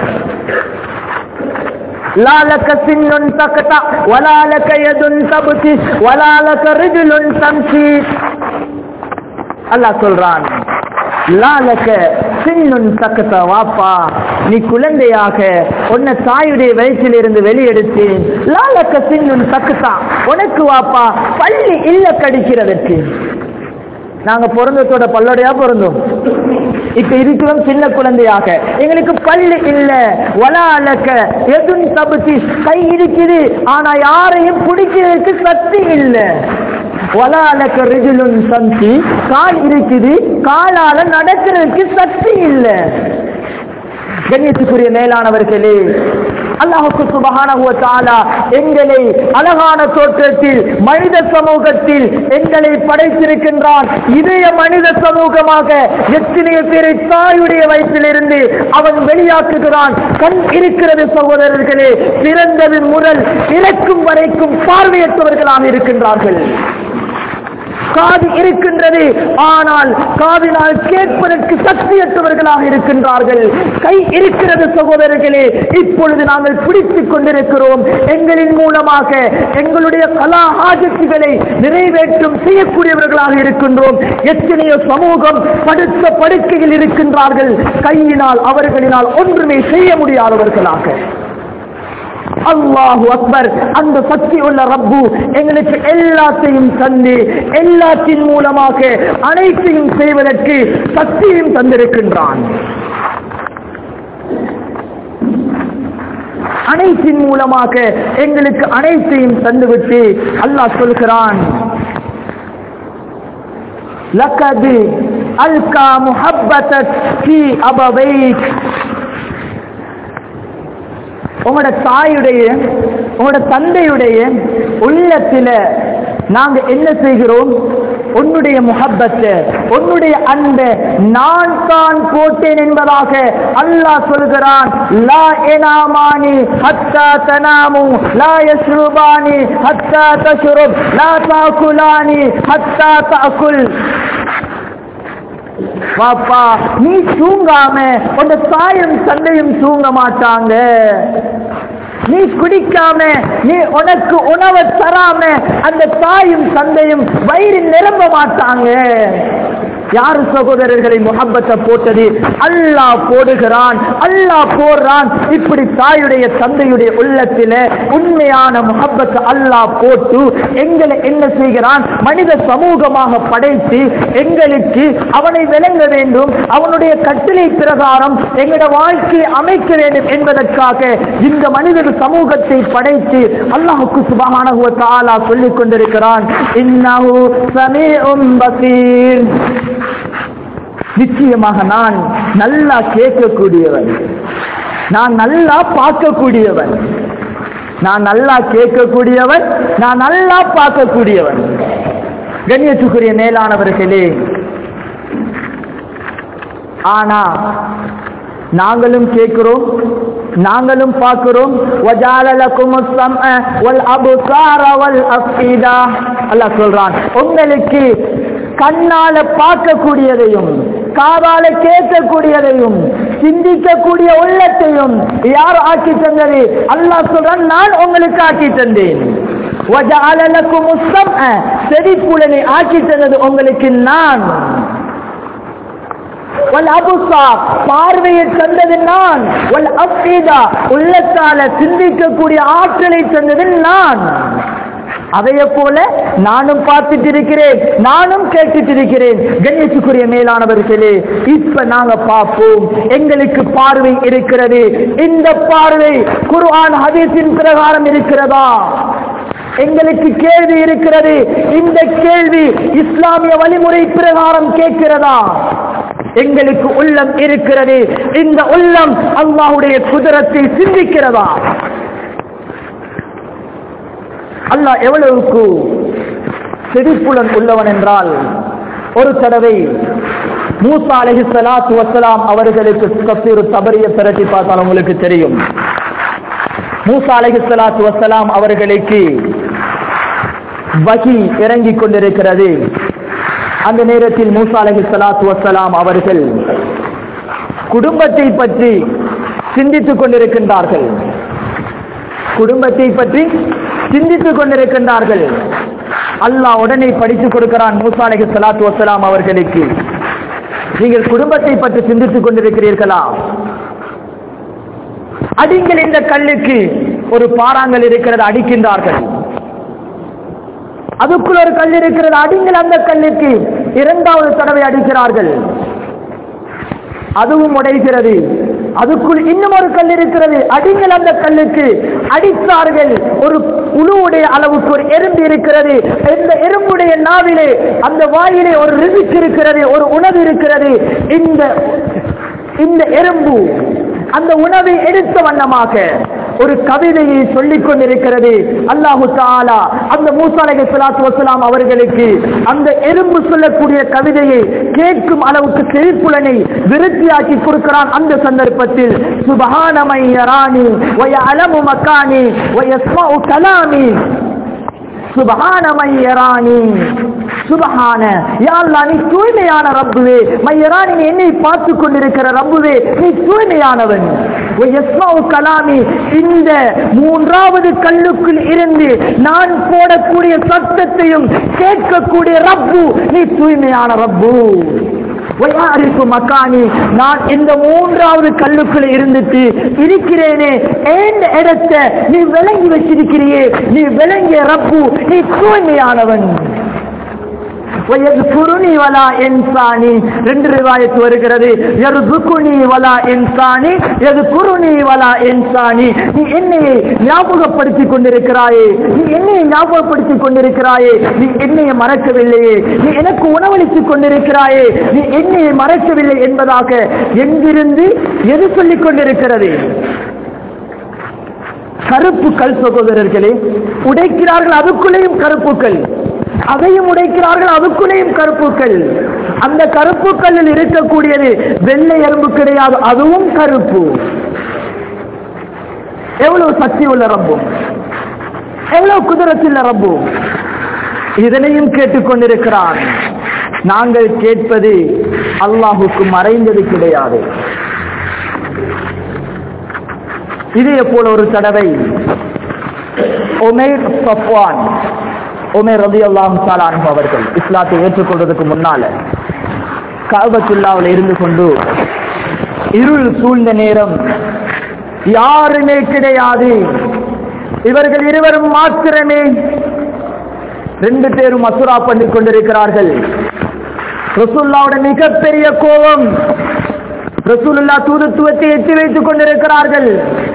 لا لك سن تقطع ولا لك يد تبتي ولا لك رجل تمشي அல்லாஹ் சொல்றான் லாலக சின்னுன் தக்கத்த வாப்பா நீ குழந்தையாக உன்னை தாயுடைய வயிற்றில் இருந்து வெளியெடுத்தேன் லாலக்க சின்னுன் தக்கத்தா உனக்கு வாப்பா பள்ளி இல்ல கடிக்கிறதற்கு நாங்க பிறந்ததோட பல்லோடையா பிறந்தோம் இப்ப இருக்கிறோம் சின்ன குழந்தையாக எங்களுக்கு பல்லு இல்ல வலாலக்க எதுன் தபுத்தி கை இருக்குது ஆனா யாரையும் பிடிக்கிறதுக்கு சக்தி இல்ல வலாலக்க ரிஜுலுன் சம்சி கால் இருக்குது காலால நடக்கிறதுக்கு சக்தி இல்ல கண்ணியத்துக்குரிய மேலானவர்களே அல்லாஹுக்கு சுபஹானஹு வ தஆலா எங்களை அழகான தோற்றத்தில் மனித சமூகத்தில் எங்களை படைத்திருக்கின்றான் இதய மனித சமூகமாக எத்தனையோ பேரை தாயுடைய வயிற்றிலிருந்து அவன் வெளியாக்குகிறான் கண் இருக்கிறது சகோதரர்களே பிறந்தது முதல் இறக்கும் வரைக்கும் பார்வையற்றவர்களாக இருக்கின்றார்கள் காது இருக்கின்றது ஆனால் காதினால் கேட்பதற்கு சக்தியற்றவர்களாக இருக்கின்றார்கள் கை இருக்கிறது சகோதரர்களே இப்பொழுது நாங்கள் பிடித்துக் கொண்டிருக்கிறோம் எங்களின் மூலமாக எங்களுடைய கலா ஆஜத்துகளை நிறைவேற்றும் செய்யக்கூடியவர்களாக இருக்கின்றோம் எத்தனையோ சமூகம் படுத்த படுக்கையில் இருக்கின்றார்கள் கையினால் அவர்களினால் ஒன்றுமே செய்ய முடியாதவர்களாக அல்லாஹு அக்பர் அந்த சக்தி உள்ள ரப்பு எங்களுக்கு எல்லாத்தையும் தந்து எல்லாத்தின் மூலமாக அனைத்தையும் செய்வதற்கு சக்தியும் தந்திருக்கின்றான் அனைத்தின் மூலமாக எங்களுக்கு அனைத்தையும் தந்துவிட்டு அல்லாஹ் சொல்கிறான் லக்கது அல்கா முஹப்பதத் ஃபீ அபவைக் உங்களோட தாயுடைய உங்களோட தந்தையுடைய உள்ளத்தில நாங்க என்ன செய்கிறோம் உன்னுடைய முகப்பத்தை உன்னுடைய அன்பை நான் தான் போட்டேன் என்பதாக அல்லாஹ் சொல்கிறான் லா எனாமானி ஹத்தா தனாமு லா யஸ்ருபானி ஹத்தா தஷ்ருப் லா தாக்குலானி ஹத்தா தாக்குல் வாப்பா நீ தூங்காம உன் தாயும் தந்தையும் தூங்க மாட்டாங்க நீ குடிக்காம நீ உனக்கு உணவை தராம அந்த தாயும் தந்தையும் வயிறு நிரம்ப மாட்டாங்க யாரு சகோதரர்களை முகப்பத்தை போட்டது அல்லாஹ் போடுகிறான் அல்லாஹ் போடுறான் இப்படி தாயுடைய தந்தையுடைய உள்ளத்தில உண்மையான முகப்பத்தை அல்லாஹ் போட்டு எங்களை என்ன செய்கிறான் மனித சமூகமாக படைத்து எங்களுக்கு அவனை விளங்க வேண்டும் அவனுடைய கட்டளை பிரகாரம் எங்களோட வாழ்க்கையை அமைக்க வேண்டும் என்பதற்காக இந்த மனித சமூகத்தை படைத்து அல்லாஹுக்கு சுபஹானஹு வ தஆலா சொல்லிக் கொண்டிருக்கிறான் இன்னஹு சமீஉம் பசீர் நிச்சயமாக நான் நல்லா கேட்கக்கூடியவன் நான் நல்லா பார்க்கக்கூடியவன் நான் நல்லா கேட்கக்கூடியவன் நான் நல்லா பார்க்கக்கூடியவன் கண்ணியத்துக்குரிய மேலானவர்களே ஆனா நாங்களும் கேட்கிறோம் நாங்களும் பார்க்கிறோம் وَجَعَلَ لَكُمُ السَّمْعَ وَالْأَبْصَارَ وَالْأَفْئِدَةَ அல்லாஹ் சொல்றான் உங்களுக்கு கண்ணால பார்க்கக்கூடியதையும் காதால கேட்கக்கூடியதையும் சிந்திக்கக்கூடிய உள்ளத்தையும் யார் ஆக்கி தந்தது அல்லாஹ் சொல்றான் நான் உங்களுக்கு ஆக்கி தந்தேன் وَجَعَلَ لَكُمُ السَّمْعَ செவிப்புலனை ஆக்கி தந்தது உங்களுக்கு நான் வல் அபுசார் பார்வையை தந்தது நான் வல் அஃபீதா உள்ளத்தால சிந்திக்கக்கூடிய ஆற்றலை தந்தது நான் அதைய போல நானும் பார்த்துட்டு இருக்கிறேன் நானும் கேட்டுட்டு இருக்கிறேன் கணேசுக்குரிய மேலானவர்களே இப்ப நாங்க பார்ப்போம் எங்களுக்கு பார்வை இருக்கிறது இந்த பார்வை குர்ஆன் ஹதீஸின் பிரகாரம் இருக்கிறதா எங்களுக்கு கேள்வி இருக்கிறது இந்த கேள்வி இஸ்லாமிய வழிமுறை பிரகாரம் கேட்கிறதா எங்களுக்கு உள்ளம் இருக்கிறது இந்த உள்ளம் அல்லாஹ்வுடைய குதிரத்தை சிந்திக்கிறதா அல்லாஹ் எவ்வளவுக்கு செடிப்புலன் உள்ளவன் என்றால் ஒரு தடவை மூசா அலஹி சலாத்து வசலாம் அவர்களுக்கு தப்சீர் தபரிய திரட்டி பார்த்தால் உங்களுக்கு தெரியும் மூசா அலஹி சலாத்து வசலாம் அவர்களுக்கு வகி இறங்கிக் கொண்டிருக்கிறது அந்த நேரத்தில் மூசா அலஹி சலாத்து வசலாம் அவர்கள் குடும்பத்தை பற்றி சிந்தித்துக் கொண்டிருக்கின்றார்கள் குடும்பத்தை பற்றி சிந்தித்துக் கொண்டிருக்கின்றார்கள் அல்லாஹ் உடனே படித்துக் கொடுக்கிறான் மூசா அலஹி சலாத்து வசலாம் அவர்களுக்கு நீங்கள் குடும்பத்தை பற்றி சிந்தித்துக் கொண்டிருக்கிறீர்களா அடிங்கள் இந்த கல்லுக்கு ஒரு பாறாங்கல் இருக்கிறது அடிக்கின்றார்கள் அதுக்குள் ஒரு கல் இருக்கிறது அடிங்கள் அந்த கல்லுக்கு இரண்டாவது தடவை அடிக்கிறார்கள் அதுவும் உடைகிறது அதுக்குள் இன்னும் ஒரு கல் இருக்கிறது அடிங்கள் அந்த கல்லுக்கு அடித்தார்கள் ஒரு உழுவுடைய அளவுக்கு ஒரு எறும்பு இருக்கிறது இந்த எறும்புடைய நாவிலே அந்த வாயிலே ஒரு ரிசிக் இருக்கிறது ஒரு உணவு இருக்கிறது இந்த இந்த எறும்பு அந்த உணவை எடுத்த வண்ணமாக ஒரு கவிதையை சொல்லிக் கொண்டிருக்கிறது அல்லாஹு தாலா அந்த மூசா அலைஹி ஸலாத்து வஸலாம் அவர்களுக்கு அந்த எறும்பு சொல்லக்கூடிய கவிதையை கேட்கும் அளவுக்கு செழிப்புலனை விருத்தியாக்கி கொடுக்கிறான் அந்த சந்தர்ப்பத்தில் சுபஹானமை யரானி வய அலமு மக்கானி வயஸ்மஉ கலாமி சுபஹான மையராணி சுபஹான யா அல்லாஹ் நீ தூய்மையான ரப்புவே மையராணி நீ என்னை பார்த்து கொண்டிருக்கிற ரப்புவே நீ தூய்மையானவன் வயஸ்மஉ கலாமி இந்த மூன்றாவது கல்லுக்குள் இருந்து நான் போடக்கூடிய சத்தத்தையும் கேட்கக்கூடிய ரப்பு நீ தூய்மையான ரப்பு வயாரிப்பு மக்கானி நான் இந்த மூன்றாவது கல்லுக்குள்ள இருந்துட்டு இருக்கிறேனே ஏந்த இடத்தை நீ விளங்கி வச்சிருக்கிறியே நீ விளங்கிய ரப்பு நீ தூய்மையானவன் வயதுகுருனி வலா இன்சானி ரெண்டு ரிவாயத்து வருகிறது யர்துகுனி வலா இன்சானி யதுகுருனி வலா இன்சானி நீ என்னையை ஞாபகப்படுத்திக் கொண்டிருக்கிறாயே நீ என்னையை ஞாபகப்படுத்திக் கொண்டிருக்கிறாயே நீ என்னையை மறக்கவில்லையே நீ எனக்கு உணவளித்துக் கொண்டிருக்கிறாயே நீ என்னையை மறக்கவில்லை என்பதாக எங்கிருந்து எது சொல்லிக் கொண்டிருக்கிறது கருப்பு கல் சகோதரர்களே உடைக்கிறார்கள் அதுக்குள்ளேயும் கருப்புக்கள் அதையும் உடைக்கிறார்கள் அதுக்குள்ளேயும் கருப்புக்கள் அந்த கருப்பு கல்லில் இருக்கக்கூடியது வெள்ளை எறும்பு கிடையாது அதுவும் கருப்பு எவ்வளவு சக்தி உள்ள ரப்பு எவ்வளவு குதிரத்தில் ரப்பு இதனையும் கேட்டுக்கொண்டிருக்கிறான் நாங்கள் கேட்பது அல்லாஹுக்கு மறைந்தது கிடையாது இதே போல ஒரு தடவை ஒமேர் சஃப்வான் உமேர் ரதி அல்லாஹும் சாலானும் அவர்கள் இஸ்லாத்தை ஏற்றுக்கொள்வதற்கு முன்னால காபத்துல்லாவில் இருந்து கொண்டு இருள் சூழ்ந்த நேரம் யாருமே கிடையாது இவர்கள் இருவரும் மாத்திரமே ரெண்டு பேரும் மசுரா பண்ணிக் கொண்டிருக்கிறார்கள் ரசூல்லாவோட மிகப்பெரிய கோபம் ரசூலுல்லா தூதுத்துவத்தை எட்டி வைத்துக் கொண்டிருக்கிறார்கள்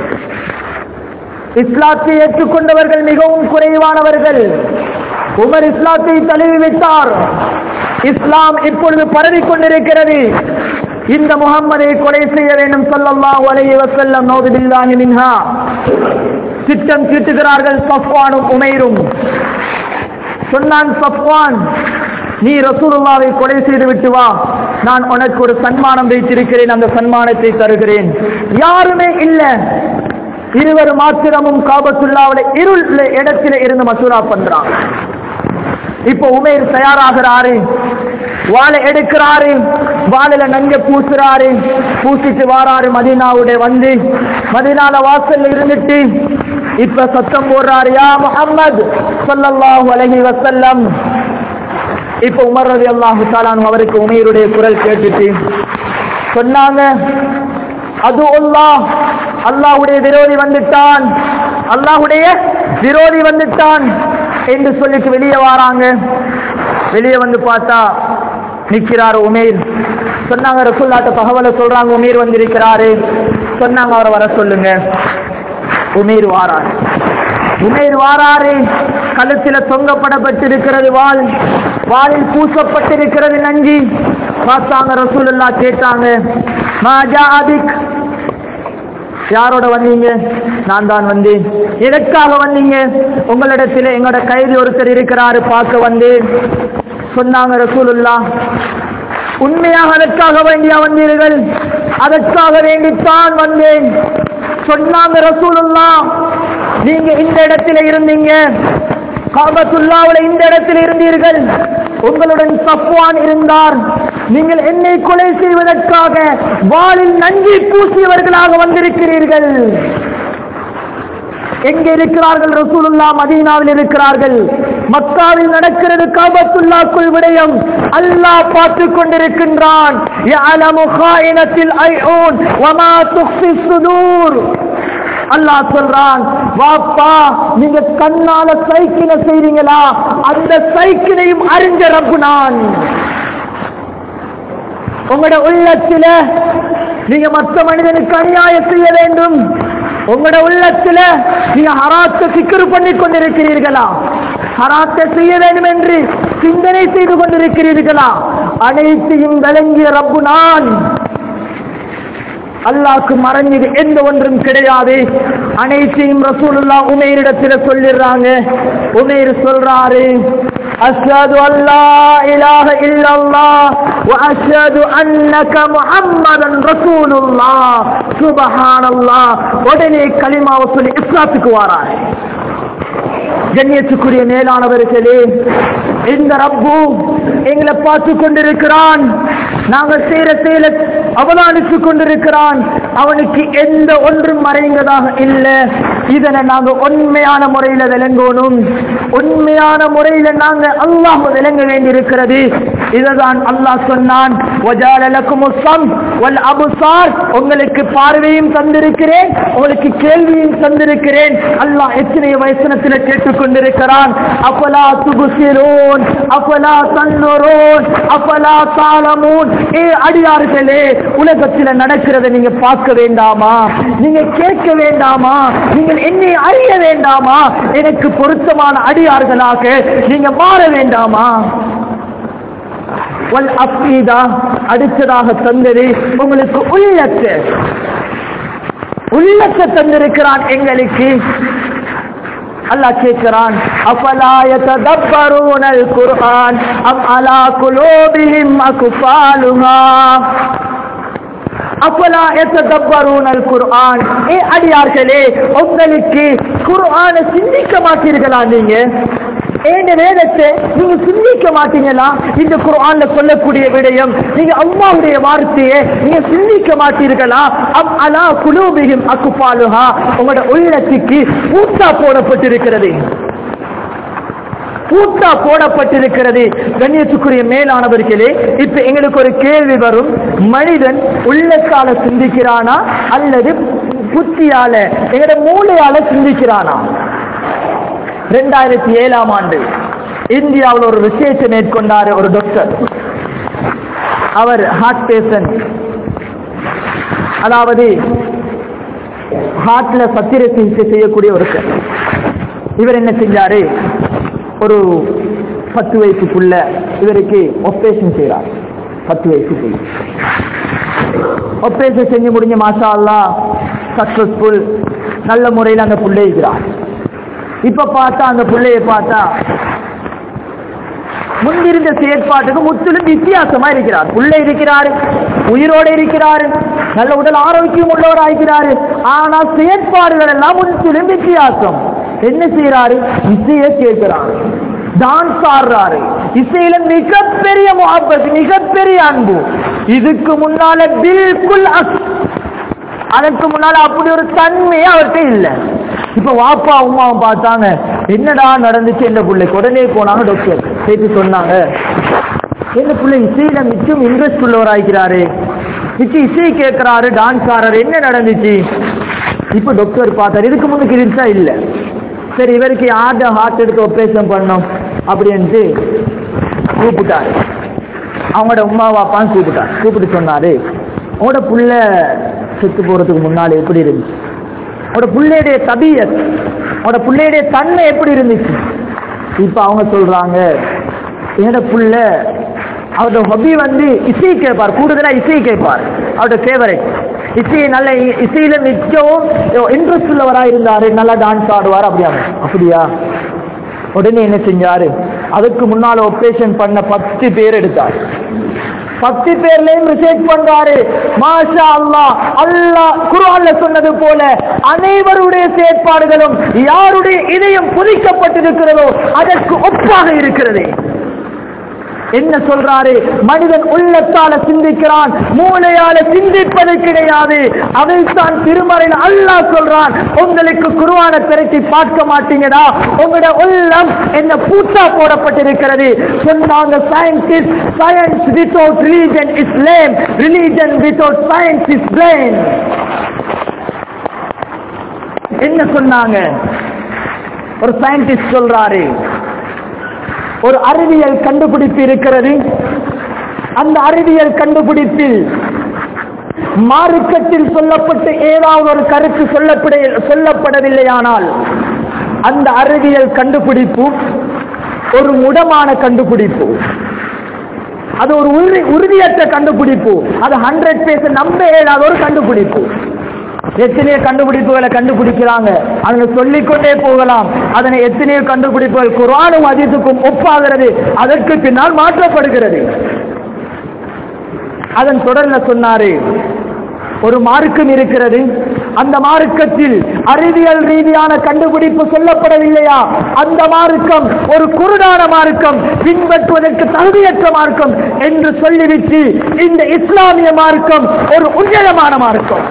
இஸ்லாத்தை ஏற்றுக்கொண்டவர்கள் மிகவும் குறைவானவர்கள் உமர் இஸ்லாத்தை தழுவி வைத்தார் இஸ்லாம் இப்பொழுது பரவிக் கொண்டிருக்கிறது இந்த முகம்மதை கொலை செய்ய வேண்டும் சொல்லல்லாஹு அலைஹி வஸல்லம் நௌது பில்லாஹி மின்ஹா திட்டம் தீட்டுகிறார்கள் சஃப்வானும் உமைரும் சொன்னான் சஃப்வான் நீ ரசூலுல்லாவை கொலை செய்து விட்டு வா நான் உனக்கு ஒரு சன்மானம் வைத்திருக்கிறேன் அந்த சன்மானத்தை தருகிறேன் யாருமே இல்ல இருவர் மாத்திரமும் காபத்துல்லாவுல இருள் இடத்துல இருந்து மசூரா பண்றான் இப்போ உமேர் தயாராகிறாரு வாழை எடுக்கிறாரு வாழையில நஞ்ச பூசுறாரு பூசிட்டு வாராரு மதீனாவுடைய வந்து மதீனால வாசல்ல இருந்துட்டு இப்ப சத்தம் போடுறாரு யா முஹம்மது ஸல்லல்லாஹு அலைஹி வஸல்லம் இப்ப உமர் ரலியல்லாஹு தஆலா அவருக்கு உமையருடைய குரல் கேட்டுட்டு சொன்னாங்க அது அல்லாஹ் அல்லாஹ்வுடைய விரோதி வந்துட்டான் அல்லாஹ்வுடைய விரோதி வந்துட்டான் என்று சொல்லிட்டு வெளியே வராங்க வெளியே வந்து பார்த்தா நிக்கிறார் உமேர் சொன்னாங்க ரசூல்லாட்ட தகவலை சொல்றாங்க உமேர் வந்திருக்கிறாரு சொன்னாங்க அவரை வர சொல்லுங்க உமேர் வாரார் உமேர் வாராரு கழுத்தில தொங்கப்படப்பட்டிருக்கிறது வாள் வாளில் பூசப்பட்டிருக்கிறது நஞ்சி பார்த்தாங்க ரசூலுல்லா கேட்டாங்க மாஜா அபிக் யாரோட வந்தீங்க நான் தான் வந்தேன் எதற்காக வந்தீங்க உங்களிடத்தில் எங்களோட கைதி ஒருத்தர் இருக்கிறாரு பார்க்க வந்தேன் சொன்னாங்க ரசூலுல்லா உண்மையாக அதற்காக வேண்டியா வந்தீர்கள் அதற்காக வேண்டித்தான் வந்தேன் சொன்னாங்க ரசூலுல்லா நீங்க இந்த இடத்துல இருந்தீங்க காபத்துல்லாவுல இந்த இடத்தில் இருந்தீர்கள் உங்களுடன் சஃப்வான் இருந்தார் நீங்கள் என்னை கொலை செய்வதற்காக வாளில் நஞ்சி பூசியவர்களாக வந்திருக்கிறீர்கள் எங்கே இருக்கிறார்கள் ரசூலுல்லா மதீனாவில் இருக்கிறார்கள் மக்காவில் நடக்கிறது காபத்துல்லாக்குள் விடயம் அல்லாஹ் பார்த்து கொண்டிருக்கின்றான் யஅலமு காயினத்தில் ஐஊன் வமா துக்ஃபி சுதூர் அல்லாஹ் சொல்றான் வாப்பா நீங்க கண்ணால சைக்கிளை செய்றீங்களா அந்த சைக்கிளையும் அறிஞ்ச ரப்பு நான் உங்களோட உள்ளத்துல நீங்க மற்ற மனிதனுக்கு அநியாயம் செய்ய வேண்டும் உங்களோட உள்ளத்துல நீங்க ஹராத்தை சிக்கரு பண்ணி கொண்டிருக்கிறீர்களா ஹராத்தை செய்ய வேண்டும் என்று சிந்தனை செய்து கொண்டிருக்கிறீர்களா அனைத்தையும் விளங்கிய ரப்பு நான் அல்லாஹ்க்கு மறைஞ்சது எந்த ஒன்றும் கிடையாது அனைத்தையும் ரசூலுல்லா உமேரிடத்துல சொல்லிடுறாங்க உமேர் சொல்றாரு அஷ்ஹது அல்லா இலாஹ இல்லல்லாஹ் வ அஷ்ஹது அன்னக முஹம்மதன் ரசூலுல்லாஹ் சுப்ஹானல்லாஹ் உடனே கலிமாவை சொல்லி இஸ்லாத்துக்கு வாராரு கண்ணியத்துக்குரிய மேலானவர்களே இந்த ரப்பு எங்களை பார்த்து கொண்டிருக்கிறான் நாங்கள் செய்யற செயலை அவதானித்துக் கொண்டிருக்கிறான் அவனுக்கு எந்த ஒன்றும் மறைந்ததாக இல்லை இதனை நாங்க உண்மையான முறையில விளங்கணும் உண்மையான முறையில நாங்க அல்லாஹ் விளங்க வேண்டியிருக்கிறது இதுதான் அல்லாஹ் சொன்னான் وَجَعَلَ لَكُمُ السَّمْعَ وَالْأَبْصَارَ உங்களுக்கு பார்வையும் தந்திருக்கிறேன் உங்களுக்கு கேள்வியும் தந்திருக்கிறேன் அல்லாஹ் எத்தனை வயசனத்தில் கேட்டுக்கொண்டிருக்கிறான் அஃபலா துபுசிரூன் அஃபலா தன்னுரூன் அஃபலா தாலமூன் ஏ அடியார்களே உலகத்தில் நடக்கிறதை நீங்க பார்க்க வேண்டாமா நீங்க கேட்க வேண்டாமா நீங்கள் என்னை அறிய வேண்டாமா எனக்கு பொருத்தமான அடியார்களாக நீங்க மாற வேண்டாமா வல் அஃபீதா அடுத்ததாக தந்தது உங்களுக்கு உள்ளத்தை உள்ளத்தை தந்திருக்கிறான் எங்களுக்கு அல்லாஹ் கேட்கிறான் அஃபலா யததப்பரூனல் குர்ஆன் அம் அலா குலூபிஹிம் அக்ஃபாலுஹா அஃபலா யததப்பரூனல் குர்ஆன் ஏ அடியார்களே உங்களுக்கு குர்ஆனை சிந்திக்க மாட்டீர்களா நீங்க ஏண்ட வேதத்தை நீங்க சிந்திக்க மாட்டீங்களா இந்த குர்ஆன்ல சொல்லக்கூடிய விடயம் நீங்க அல்லாஹ்வுடைய வார்த்தையை நீங்க சிந்திக்க மாட்டீர்களா அம் அலா குலூபிஹிம் அக்ஃபாலுஹா உங்களோட உள்ளத்துக்கு பூட்டா போடப்பட்டிருக்கிறது பூட்டா போடப்பட்டிருக்கிறது கண்ணியத்துக்குரிய மேலானவர்களே இப்ப எங்களுக்கு ஒரு கேள்வி வரும் மனிதன் உள்ளத்தால சிந்திக்கிறானா அல்லது புத்தியால எங்களோட மூளையால சிந்திக்கிறானா ரெண்டாயிரத்தி ஏழாம் ஆண்டு இந்தியாவில் ஒரு ரிசர்ச் மேற்கொண்டார் ஒரு டாக்டர் அவர் ஹார்ட் பேஷண்ட் அதாவது ஹார்ட்ல சத்திர சிகிச்சை செய்யக்கூடிய ஒருத்தர் இவர் என்ன செஞ்சாரு ஒரு பத்து வயசுக்குள்ள இவருக்கு ஆபரேஷன் செய்கிறார் பத்து வயசுக்குள்ள ஆபரேஷன் செஞ்சு முடிஞ்ச மாஷா அல்லா சக்சஸ்ஃபுல் நல்ல முறையில் அந்த புள்ளை இருக்கிறார் இப்ப பார்த்தா அந்த பிள்ளைய பார்த்தா முன்பிருந்த செயற்பாட்டுக்கு முற்றிலும் வித்தியாசமா இருக்கிறார் புள்ளை இருக்கிறார் உயிரோடு இருக்கிறார் நல்ல உடல் ஆரோக்கியம் உள்ளவராக இருக்கிறார் ஆனா செயற்பாடுகள் எல்லாம் முற்றிலும் வித்தியாசம் என்ன செய்யறாரு இசைய கேட்கிறாரு டான்ஸ் ஆடுறாரு இசையில மிகப்பெரிய முகப்பத் மிகப்பெரிய அன்பு இதுக்கு முன்னால பில்குல் அஸ் அதற்கு முன்னால அப்படி ஒரு தன்மையே அவர்கிட்ட இல்ல இப்ப வாப்பா அம்மாவும் பார்த்தாங்க என்னடா நடந்துச்சு எந்த பிள்ளைக்கு உடனே போனாங்க டாக்டர் சேர்த்து சொன்னாங்க எந்த பிள்ளை இசையில மிச்சம் இன்ட்ரெஸ்ட் உள்ளவராகிறாரு மிச்சம் இசை கேட்கிறாரு டான்ஸ் ஆடுறாரு என்ன நடந்துச்சு இப்ப டாக்டர் பார்த்தாரு இதுக்கு முன்னுக்கு இருந்துச்சா இல்ல சரி இவருக்கு யார்ட ஹார்ட் எடுத்து ஆப்ரேஷன் பண்ணோம் அப்படின்ட்டு கூப்பிட்டாரு அவங்களோட உமா வாப்பான்னு கூப்பிட்டார் கூப்பிட்டு சொன்னாரு உங்களோட புள்ள செத்து போறதுக்கு முன்னால எப்படி இருந்துச்சு உங்களோட புள்ளையுடைய தபியத் உங்களோட புள்ளையுடைய தன்மை எப்படி இருந்துச்சு இப்ப அவங்க சொல்றாங்க என்னோட புள்ள அவரோட ஹொபி வந்து இசை கேட்பார் கூடுதலா இசை கேட்பார் அவரோட ஃபேவரட் இசை நல்ல இ- இசையில மிகவும் இன்ட்ரெஸ்ட் உள்ளவரா இருந்தாரு நல்லா டான்ஸ் ஆடுவார் அப்படியா அப்படியா உடனே என்ன செஞ்சாரு அதுக்கு முன்னால ஆபரேஷன் பண்ண பத்து பேர் எடுத்தார் பத்து பேர்லயும் ரிசர்ச் பண்றாரு மாஷா அல்லாஹ் அல்லாஹ் குர்ஆன்ல சொன்னது போல அனைவருடைய செயற்பாடுகளும் யாருடைய இதயம் புதிக்கப்பட்டிருக்கிறதோ அதற்கு ஒப்பாக இருக்கிறது என்ன சொல்றாரு மனிதன் உள்ளத்தால சிந்திக்கிறான் மூளையால சிந்திப்பது கிடையாது அதைத்தான் திருமறையில் அல்லாஹ் சொல்றான் உங்களுக்கு குருவான திரட்டி பார்க்க மாட்டீங்கடா உங்களோட உள்ளம் என்ன பூட்டா போடப்பட்டிருக்கிறது சொன்னாங்க scientist science without religion is lame religion without science is blame என்ன சொன்னாங்க ஒரு சயின்டிஸ்ட் சொல்றாரு ஒரு அறிவியல் கண்டுபிடிப்பு இருக்கிறது அந்த அறிவியல் கண்டுபிடிப்பில் மார்க்கத்தில் சொல்லப்பட்ட ஏதாவது ஒரு கருத்து சொல்லப்பட சொல்லப்படவில்லையானால் அந்த அறிவியல் கண்டுபிடிப்பு ஒரு முடமான கண்டுபிடிப்பு அது ஒரு உறுதி உறுதியற்ற கண்டுபிடிப்பு அது ஹண்ட்ரட் பேச நம்ப இயலாத ஒரு கண்டுபிடிப்பு எத்தனையோ கண்டுபிடிப்புகளை கண்டுபிடிக்கிறாங்க அவங்க சொல்லிக்கொண்டே போகலாம் அதனை எத்தனையோ கண்டுபிடிப்புகள் குரானும் அதித்துக்கும் ஒப்பாகிறது அதற்கு பின்னால் மாற்றப்படுகிறது அதன் தொடர்ல சொன்னாரு ஒரு மார்க்கம் இருக்கிறது அந்த மார்க்கத்தில் அறிவியல் ரீதியான கண்டுபிடிப்பு சொல்லப்படவில்லையா அந்த மார்க்கம் ஒரு குருடான மார்க்கம் பின்பற்றுவதற்கு தகுதியற்ற மார்க்கம் என்று சொல்லிவிட்டு இந்த இஸ்லாமிய மார்க்கம் ஒரு உன்னதமான மார்க்கம்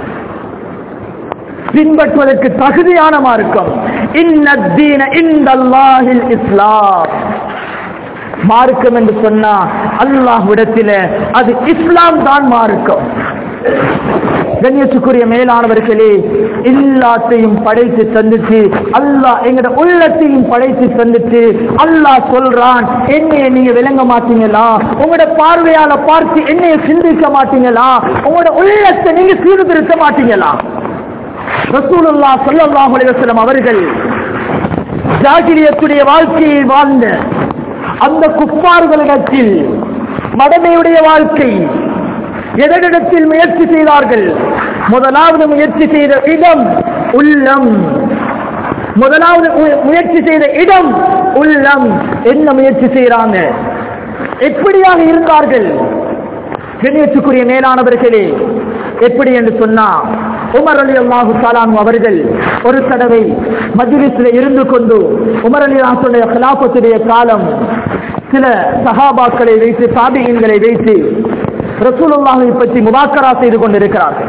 பின்பற்றுவதற்கு தகுதியான மார்க்கம் இன்னத்தீன இந்தல்லாஹில் இஸ்லாம் மார்க்கம் என்று சொன்னா அல்லாஹ்விடத்தில அது இஸ்லாம் தான் மார்க்கம் கண்ணியத்துக்குரிய மேலானவர்களே எல்லாத்தையும் படைத்து தந்துட்டு அல்லாஹ் எங்கட உள்ளத்தையும் படைத்து தந்துட்டு அல்லாஹ் சொல்றான் என்னைய நீங்க விளங்க மாட்டீங்களா உங்களோட பார்வையால பார்த்து என்னைய சிந்திக்க மாட்டீங்களா உங்களோட உள்ளத்தை நீங்க சீர்திருத்த மாட்டீங்களா ரசூலுல்லா ஸல்லல்லாஹு அலைஹி வஸல்லம் அவர்கள் ஜாகிரியத்துடைய வாழ்க்கையை வாழ்ந்த அந்த குப்பார்களிடத்தில் மடமையுடைய வாழ்க்கை எதனிடத்தில் முயற்சி செய்தார்கள் முதலாவது முயற்சி செய்த இடம் உள்ளம் முதலாவது மு- முயற்சி செய்த இடம் உள்ளம் என்ன முயற்சி செய்யறாங்க எப்படியாக இருந்தார்கள் கண்ணியத்துக்குரிய மேலானவர்களே எப்படி என்று சொன்னா உமர் அலி அல்லாஹு சாலாம் அவர்கள் ஒரு தடவை மஜ்லிஸ்ல இருந்து கொண்டு உமர் அலி அல்லாஹுடைய கலாபத்துடைய காலம் சில சஹாபாக்களை வைத்து தாபியங்களை வைத்து ரசூலுல்லாஹை பற்றி முதாக்கரா செய்து கொண்டிருக்கிறார்கள்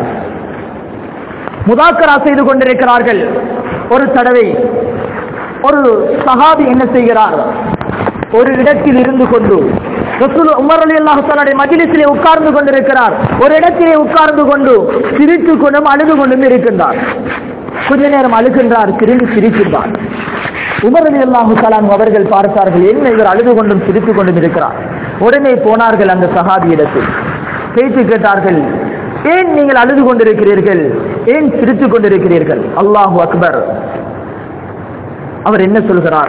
முதாக்கரா செய்து கொண்டிருக்கிறார்கள் ஒரு தடவை ஒரு சஹாபி என்ன செய்கிறார் ஒரு இடத்தில் இருந்து கொண்டு ரசூல் உமர் அலி அல்லாஹ் தன்னுடைய மஜிலிசிலே உட்கார்ந்து கொண்டிருக்கிறார் ஒரு இடத்திலே உட்கார்ந்து கொண்டு சிரித்து கொண்டும் அழுது கொண்டும் இருக்கின்றார் கொஞ்ச நேரம் அழுகின்றார் திரும்பி சிரிக்கின்றார் உமர் அலி அல்லாஹு சலாம் அவர்கள் பார்த்தார்கள் என்ன இவர் அழுது கொண்டும் சிரித்துக் கொண்டும் இருக்கிறார் உடனே போனார்கள் அந்த சஹாபி இடத்தில் பேச்சு கேட்டார்கள் ஏன் நீங்கள் அழுது கொண்டிருக்கிறீர்கள் ஏன் சிரித்துக் கொண்டிருக்கிறீர்கள் அல்லாஹு அக்பர் அவர் என்ன சொல்கிறார்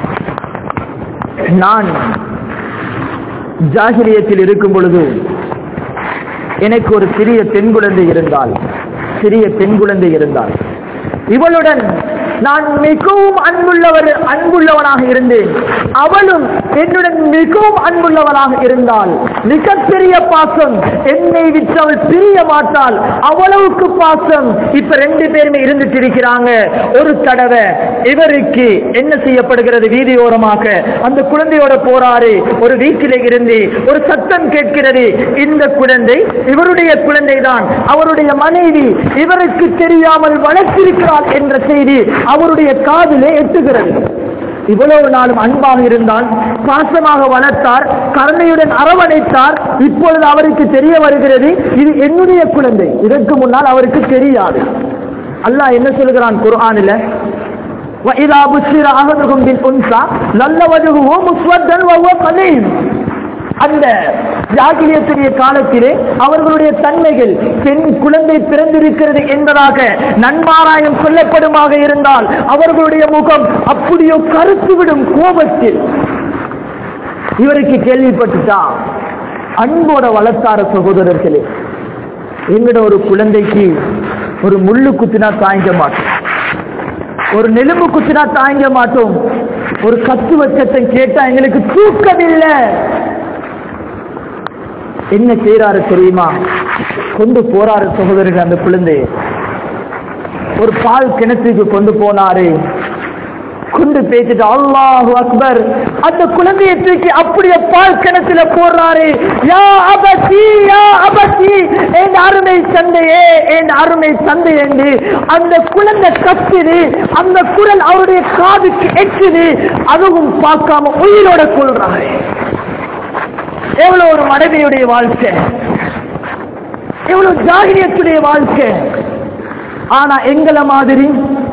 நான் ஜாகிரியத்தில் இருக்கும் பொழுது எனக்கு ஒரு சிறிய பெண் குழந்தை இருந்தால் சிறிய பெண் குழந்தை இருந்தால் இவளுடன் நான் மிகவும் அன்புள்ளவர் அன்புள்ளவனாக இருந்தேன் அவளும் என்னுடன் மிகவும் அன்புள்ளவளாக இருந்தால் மிகப்பெரிய பாசம் என்னை விட்டு அவள் பிரிய மாட்டாள் அவ்வளவுக்கு பாசம் இப்ப ரெண்டு பேருமே இருந்துட்டு இருக்கிறாங்க ஒரு தடவை இவருக்கு என்ன செய்யப்படுகிறது வீதியோரமாக அந்த குழந்தையோட போறாரு ஒரு வீட்டிலே இருந்து ஒரு சத்தம் கேட்கிறது இந்த குழந்தை இவருடைய குழந்தை தான் அவருடைய மனைவி இவருக்கு தெரியாமல் வளர்த்திருக்கிறார் என்ற செய்தி அவருடைய காதிலே எட்டுகிறது இவ்வளவு நாளும் அன்பாக இருந்தால் பாசமாக வளர்த்தார் கருணையுடன் அரவணைத்தார் இப்பொழுது அவருக்கு தெரிய வருகிறது இது என்னுடைய குழந்தை இதற்கு முன்னால் அவருக்கு தெரியாது அல்லாஹ் என்ன சொல்கிறான் குர்ஆனில் وَإِذَا بُشِّرَ أَحَدُهُم بِالْأُنثَى ظَلَّ وَجْهُهُ مُسْوَدًّا وَهُوَ كَظِيمٌ அந்த ஜாகிலியத்துடைய காலத்திலே அவர்களுடைய தன்மைகள் பெண் குழந்தை பிறந்திருக்கிறது என்பதாக நன்மாராயம் சொல்லப்படுமாக இருந்தால் அவர்களுடைய முகம் அப்படியோ கருத்துவிடும் கோபத்தில் இவருக்கு கேள்விப்பட்டுட்டா அன்போட வளர்த்தார சகோதரர்களே எங்கட ஒரு குழந்தைக்கு ஒரு முள்ளு குத்தினா தாங்க மாட்டோம் ஒரு நெலும்பு குத்தினா தாங்க மாட்டோம் ஒரு கத்து வச்சத்தை கேட்டா எங்களுக்கு தூக்கம் இல்லை என்ன செய்யறாரு தெரியுமா கொண்டு போறாரு சகோதரர்கள் அந்த குழந்தையை ஒரு பால் கிணத்துக்கு கொண்டு போனாரு கொண்டு பேசிட்டு அல்லாஹு அக்பர் அந்த குழந்தையை தூக்கி அப்படியே பால் கிணத்துல போடுறாரு யா அபசி யா அபசி என் அருமை தந்தையே என் அருமை தந்தை என்று அந்த குழந்தை கத்துது அந்த குரல் அவருடைய காதுக்கு எட்டுது அதுவும் பார்க்காம உயிரோட கொள்றாரு எவ்வளவு ஒரு மனைவியுடைய வாழ்க்கை எவ்வளவு ஜாகிரியத்துடைய வாழ்க்கை ஆனா எங்களை மாதிரி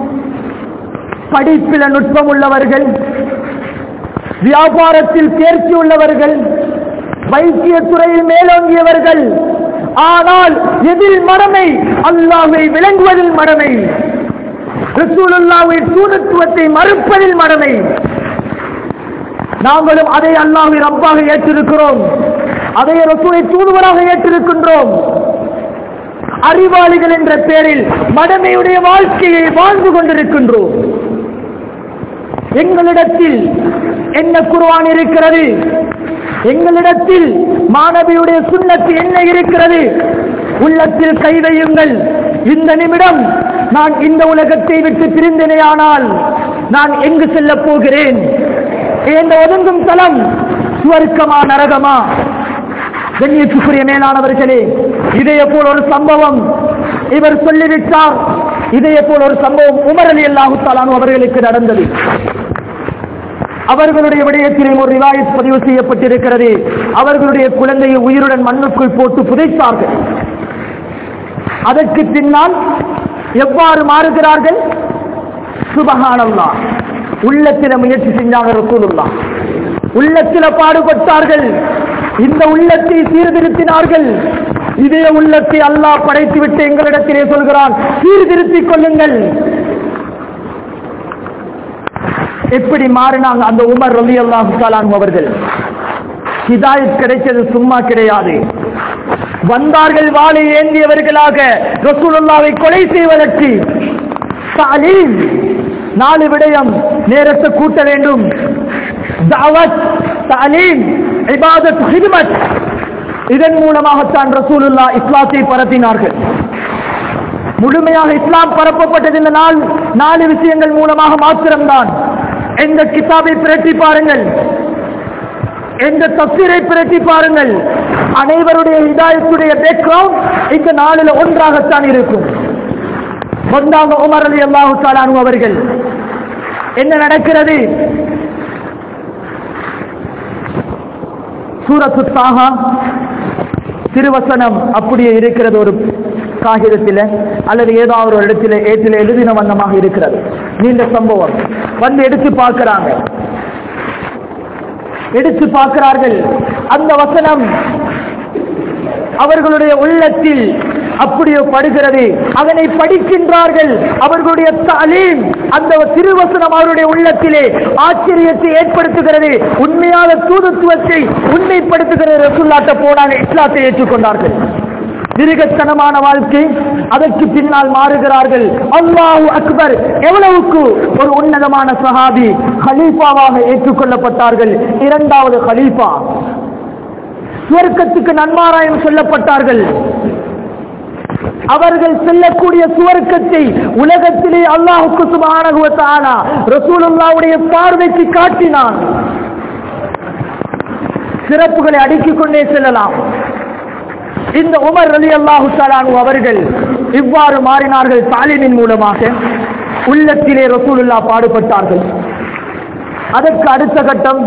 படிப்பில நுட்பம் உள்ளவர்கள் வியாபாரத்தில் தேர்ச்சி உள்ளவர்கள் வைத்திய துறையில் மேலோங்கியவர்கள் ஆனால் எதில் மடமை அல்லாஹை விளங்குவதில் மடமை ரசூலுல்லாவை தூதத்துவத்தை மறுப்பதில் மடமை நாங்களும் அதை அல்லாஹை ரப்பாக ஏற்றிருக்கிறோம் அதை ரசூலை தூதுவராக ஏற்றிருக்கின்றோம் அறிவாளிகள் என்ற பெயரில் மடமையுடைய வாழ்க்கையை வாழ்ந்து கொண்டிருக்கின்றோம் எங்களிடத்தில் என்ன குர்ஆன் இருக்கிறது எங்களிடத்தில் மாணவியுடைய சுண்ணத்து என்ன இருக்கிறது உள்ளத்தில் கை வையுங்கள் இந்த நிமிடம் நான் இந்த உலகத்தை விட்டு பிரிந்தனேயானால் நான் எங்கு செல்லப் போகிறேன் இந்த ஒதுங்கும் தலம் சுவர்க்கமா நரகமா கண்ணியத்துக்குரிய மேலானவர்களே இதே போல் ஒரு சம்பவம் இவர் சொல்லிவிட்டார் இதே போல் ஒரு சம்பவம் உமர் அலி அல்லாஹு அவர்களுக்கு நடந்தது அவர்களுடைய விடயத்திலும் ஒரு ரிவாயத் பதிவு செய்யப்பட்டிருக்கிறது அவர்களுடைய குழந்தையை உயிருடன் மண்ணுக்குள் போட்டு புதைத்தார்கள் அதற்கு பின்னால் எவ்வாறு மாறுகிறார்கள் சுபஹானல்லா உள்ளத்தில முயற்சி செஞ்சாங்க ரசூலுல்லா உள்ளத்தில பாடுபட்டார்கள் இந்த உள்ளத்தை சீர்திருத்தினார்கள் இதே உள்ளத்தை அல்லாஹ் படைத்து விட்டு எங்களிடத்திலே சொல்கிறான் சீர்திருத்திக் கொள்ளுங்கள் எப்படி மாறினாங்க அந்த உமர் ரலி அல்லாஹு அவர்கள் ஹிதாயத் கிடைச்சது சும்மா கிடையாது வந்தார்கள் வாளை ஏந்தியவர்களாக ரசூலுல்லாவை கொலை செய்வதற்கு தாலீம் நாலு விடயம் நேரத்தை கூட்ட வேண்டும் தாவத் தாலீம் இபாதத் ஹிதமத் இதன் மூலமாகத்தான் ரசூலுல்லா இஸ்லாத்தை பரப்பினார்கள் முழுமையாக இஸ்லாம் பரப்பப்பட்டது இந்த நாள் நாலு விஷயங்கள் மூலமாக மாத்திரம்தான் எந்த கிதாபை பிரட்டி பாருங்கள் எந்த தப்சீரை பிரட்டி பாருங்கள் அனைவருடைய இதாயத்துடைய பேக்ரவுண்ட் இந்த நாளில் ஒன்றாகத்தான் இருக்கும் வந்தாங்க உமர் அலி அல்லாஹு தாலானு அவர்கள் என்ன நடக்கிறது சூரத்து தாகா திருவசனம் அப்படியே இருக்கிறது ஒரு காகிதத்தில் அல்லது ஏதாவது ஒரு இடத்துல ஏற்றில எழுதின வண்ணமாக இருக்கிறது நீண்ட சம்பவம் வந்து எடுத்து பார்க்கிறாங்க எடுத்து பார்க்கிறார்கள் அந்த வசனம் அவர்களுடைய உள்ளத்தில் அப்படியே படுகிறது அதனை படிக்கின்றார்கள் அவர்களுடைய தலீம் அந்த திருவசனம் அவருடைய உள்ளத்திலே ஆச்சரியத்தை ஏற்படுத்துகிறது உண்மையான தூதுத்துவத்தை உண்மைப்படுத்துகிற ரசுல்லாட்ட போனாங்க இஸ்லாத்தை ஏற்றுக்கொண்டார்கள் மிருகத்தனமான வாழ்க்கை அதற்கு பின்னால் மாறுகிறார்கள் அல்லாஹு அக்பர் எவ்வளவுக்கு ஒரு உன்னதமான சஹாபி ஹலீஃபாவாக ஏற்றுக்கொள்ளப்பட்டார்கள் இரண்டாவது ஹலீஃபா சுவர்க்கத்துக்கு நன்மாராயம் சொல்லப்பட்டார்கள் அவர்கள் செல்லக்கூடிய சுவர்க்கத்தை உலகத்திலே அல்லாஹுக்கு சுபானகுவத்தானா ரசூலுல்லாவுடைய பார்வைக்கு காட்டினான் சிறப்புகளை அடுக்கிக் கொண்டே செல்லலாம் இந்த உமர் அலி அல்லாஹு சலானு அவர்கள் இவ்வாறு மாறினார்கள் தாலிமின் மூலமாக உள்ளத்திலே ரசூலுல்லா பாடுபட்டார்கள் அதற்கு அடுத்த கட்டம்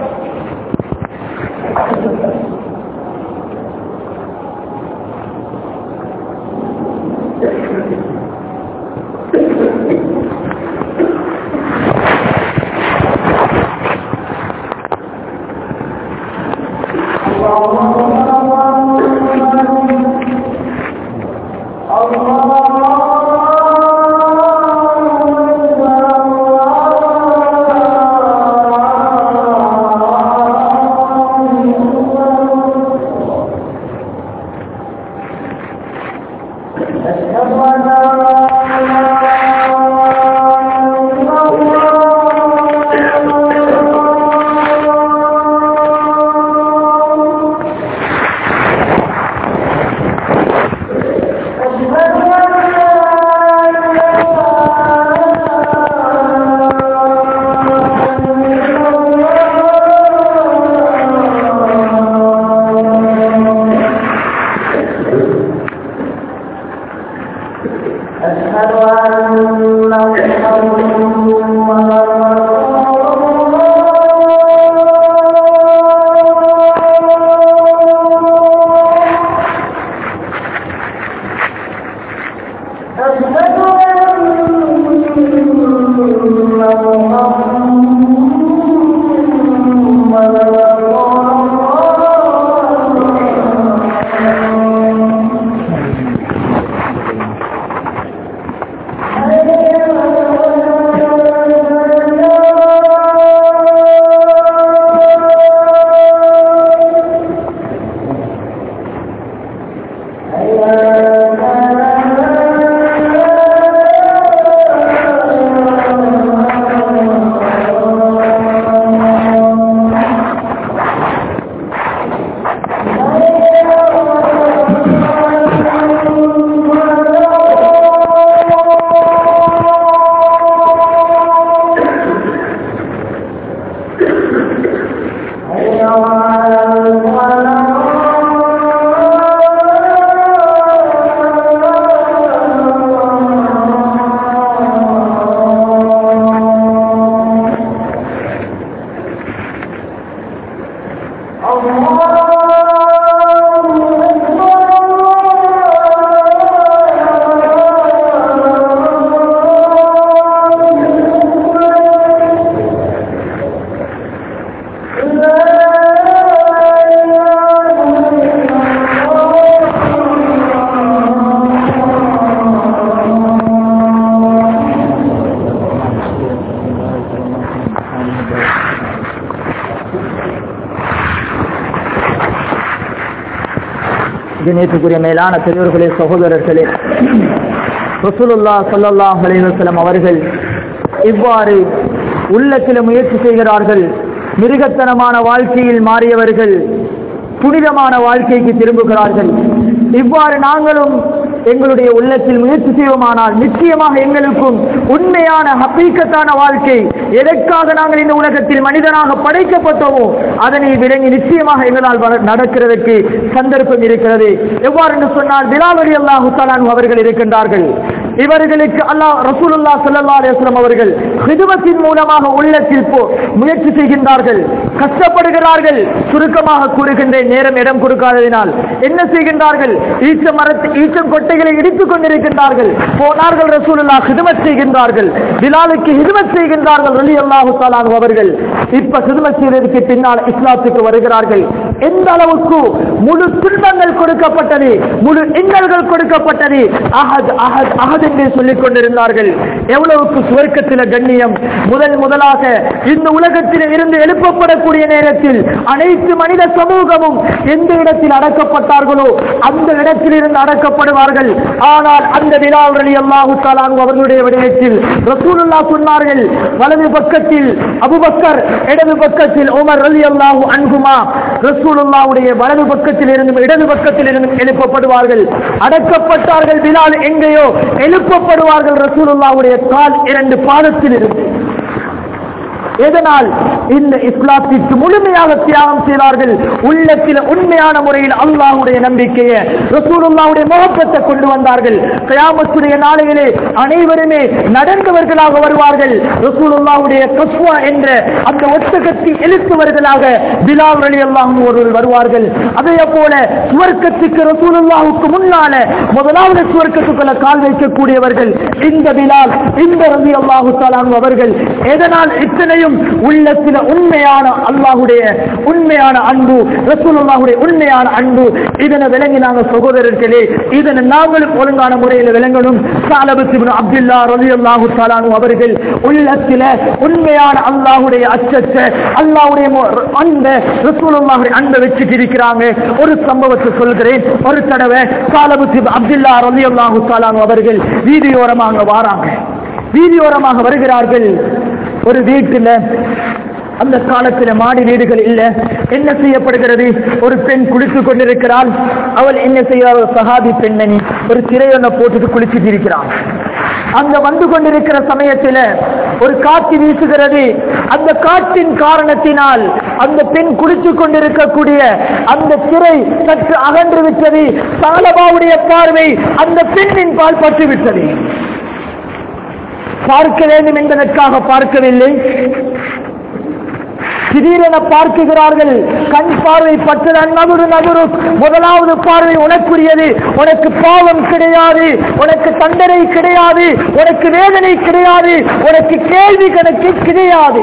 கணேசுக்குரிய மேலான பெரியவர்களே சகோதரர்களே ரசூலுல்லா ஸல்லல்லாஹு அலைஹி வஸல்லம் அவர்கள் இவ்வாறு உள்ளத்தில் முயற்சி செய்கிறார்கள் மிருகத்தனமான வாழ்க்கையில் மாறியவர்கள் புனிதமான வாழ்க்கைக்கு திரும்புகிறார்கள் இவ்வாறு நாங்களும் எங்களுடைய உள்ளத்தில் முயற்சி செய்வோமானால் நிச்சயமாக எங்களுக்கும் உண்மையான ஹப்பீக்கத்தான வாழ்க்கை எதற்காக நாங்கள் இந்த உலகத்தில் மனிதனாக படைக்கப்பட்டோமோ அதனை விளங்கி நிச்சயமாக எங்களால் வர- நடக்கிறதற்கு சந்தர்ப்பம் இருக்கிறது எவ்வாறு என்று சொன்னால் பிலாவலி அல்லாஹு தலான் அவர்கள் இருக்கின்றார்கள் இவர்களுக்கு அல்லாஹ் ரசூலுல்லா ஸல்லல்லாஹு அலைஹி வஸல்லம் அவர்கள் ஹிதுமத்தின் மூலமாக உள்ளத்தில் போ முயற்சி செய்கின்றார்கள் கஷ்டப்படுகிறார்கள் சுருக்கமாக கூறுகின்றேன் நேரம் இடம் கொடுக்காததினால் என்ன செய்கின்றார்கள் ஈச்ச மரத்து ஈச்சம் கொட்டைகளை இடித்துக் கொண்டிருக்கின்றார்கள் போனார்கள் ரசூலுல்லா ஹிதுமத் செய்கின்றார்கள் பிலாலுக்கு ஹிதுமத் செய்கின்றார்கள் ரலி அல்லாஹு தஆலா அவர்கள் இப்ப ஹிதுமத் செய்ததற்கு பின்னால் இஸ்லாத்துக்கு வருகிறார்கள் எந்த அளவுக்கு முழு துன்பங்கள் கொடுக்கப்பட்டது முழு இன்னல்கள் கொடுக்கப்பட்டது அஹத் அஹத் அஹத் என்று சொல்லிக் கொண்டிருந்தார்கள் எவ்வளவுக்கு சுவர்க்கத்தில கண்ணியம் முதல் முதலாக இந்த உலகத்தில் இருந்து எழுப்பப்படக்கூடிய நேரத்தில் அனைத்து மனித சமூகமும் எந்த இடத்தில் அடக்கப்பட்டார்களோ அந்த இடத்தில் இருந்து அடக்கப்படுவார்கள் ஆனால் அந்த விழாவ் அலி அல்லாஹு தாலான் அவர்களுடைய விடயத்தில் ரசூலுல்லா சொன்னார்கள் வலது பக்கத்தில் அபுபக்கர் இடது பக்கத்தில் உமர் அலி அல்லாஹு அன்குமா ரசூலுல்லாவுடைய வலது பக்கத்தில் இருந்தும் இடது பக்கத்தில் இருந்தும் எழுப்பப்படுவார்கள் அடக்கப்பட்டார்கள் பிலால் எங்கேயோ எழுப்பப்படுவார்கள் ரசூலுல்லாவுடைய கால் இரண்டு பாதத்தில் இருந்து எதனால் இந்த இஸ்லாத்திற்கு முழுமையாக தியாகம் செய்தார்கள் உள்ளத்தில் உண்மையான முறையில் அல்லாஹ்வுடைய நம்பிக்கையை ரசூலுல்லாவுடைய முகப்பத்தை கொண்டு வந்தார்கள் கயாமத்துடைய நாளையிலே அனைவருமே நடந்தவர்களாக வருவார்கள் ரசூலுல்லாவுடைய கஸ்வா என்ற அந்த ஒட்டகத்தை எழுத்துவர்களாக பிலால் அலி அல்லாஹும் ஒருவர் வருவார்கள் அதே போல சுவர்க்கத்துக்கு ரசூலுல்லாவுக்கு முன்னால முதலாவது சுவர்க்கத்துக்குள்ள கால் வைக்கக்கூடியவர்கள் இந்த பிலால் இந்த ரவி அல்லாஹு தாலான் அவர்கள் எதனால் இத்தனையும் உள்ளத்தில் உண்மையான அல்லாஹுடைய உண்மையான அன்பு ரசூலுல்லாஹுடைய உண்மையான அன்பு இதனை விளங்கி நாங்கள் சகோதரர்களே இதனை நாங்களும் ஒழுங்கான முறையில் விளங்கணும் சாலபத்து அப்துல்லா ரவி அல்லாஹு தாலானு அவர்கள் உள்ளத்தில உண்மையான அல்லாஹுடைய அச்சத்தை அல்லாஹுடைய மு- அன்பை ரசூலுல்லாஹுடைய அன்பை வச்சுட்டு இருக்கிறாங்க ஒரு சம்பவத்தை சொல்கிறேன் ஒரு தடவை சாலபத்து அப்துல்லா ரவி அல்லாஹு தாலானு அவர்கள் வீதியோரமாக வாராங்க வீதியோரமாக வருகிறார்கள் ஒரு வீட்டுல அந்த காலத்துல மாடி வீடுகள் இல்ல என்ன செய்யப்படுகிறது ஒரு பெண் குளித்துக் கொண்டிருக்கிறாள் அவள் என்ன செய்கிறாள் ஒரு சஹாபி பெண்ணனி ஒரு திரையொன்ன போட்டுட்டு குளிச்சுட்டு இருக்கிறான் அங்க வந்து கொண்டிருக்கிற சமயத்துல ஒரு காற்று வீசுகிறது அந்த காற்றின் காரணத்தினால் அந்த பெண் குளித்துக் கொண்டிருக்கக்கூடிய அந்த திரை சற்று அகன்று விட்டது சாலபாவுடைய பார்வை அந்த பெண்ணின் பால் பட்டு விட்டது பார்க்க வேண்டும் என்பதற்காக பார்க்கவில்லை திடீரென பார்க்குகிறார்கள் கண் பார்வை பட்டதன் நகுரு நகுரு முதலாவது பார்வை உனக்குரியது உனக்கு பாவம் கிடையாது உனக்கு தண்டனை கிடையாது உனக்கு வேதனை கிடையாது உனக்கு கேள்வி கணக்கு கிடையாது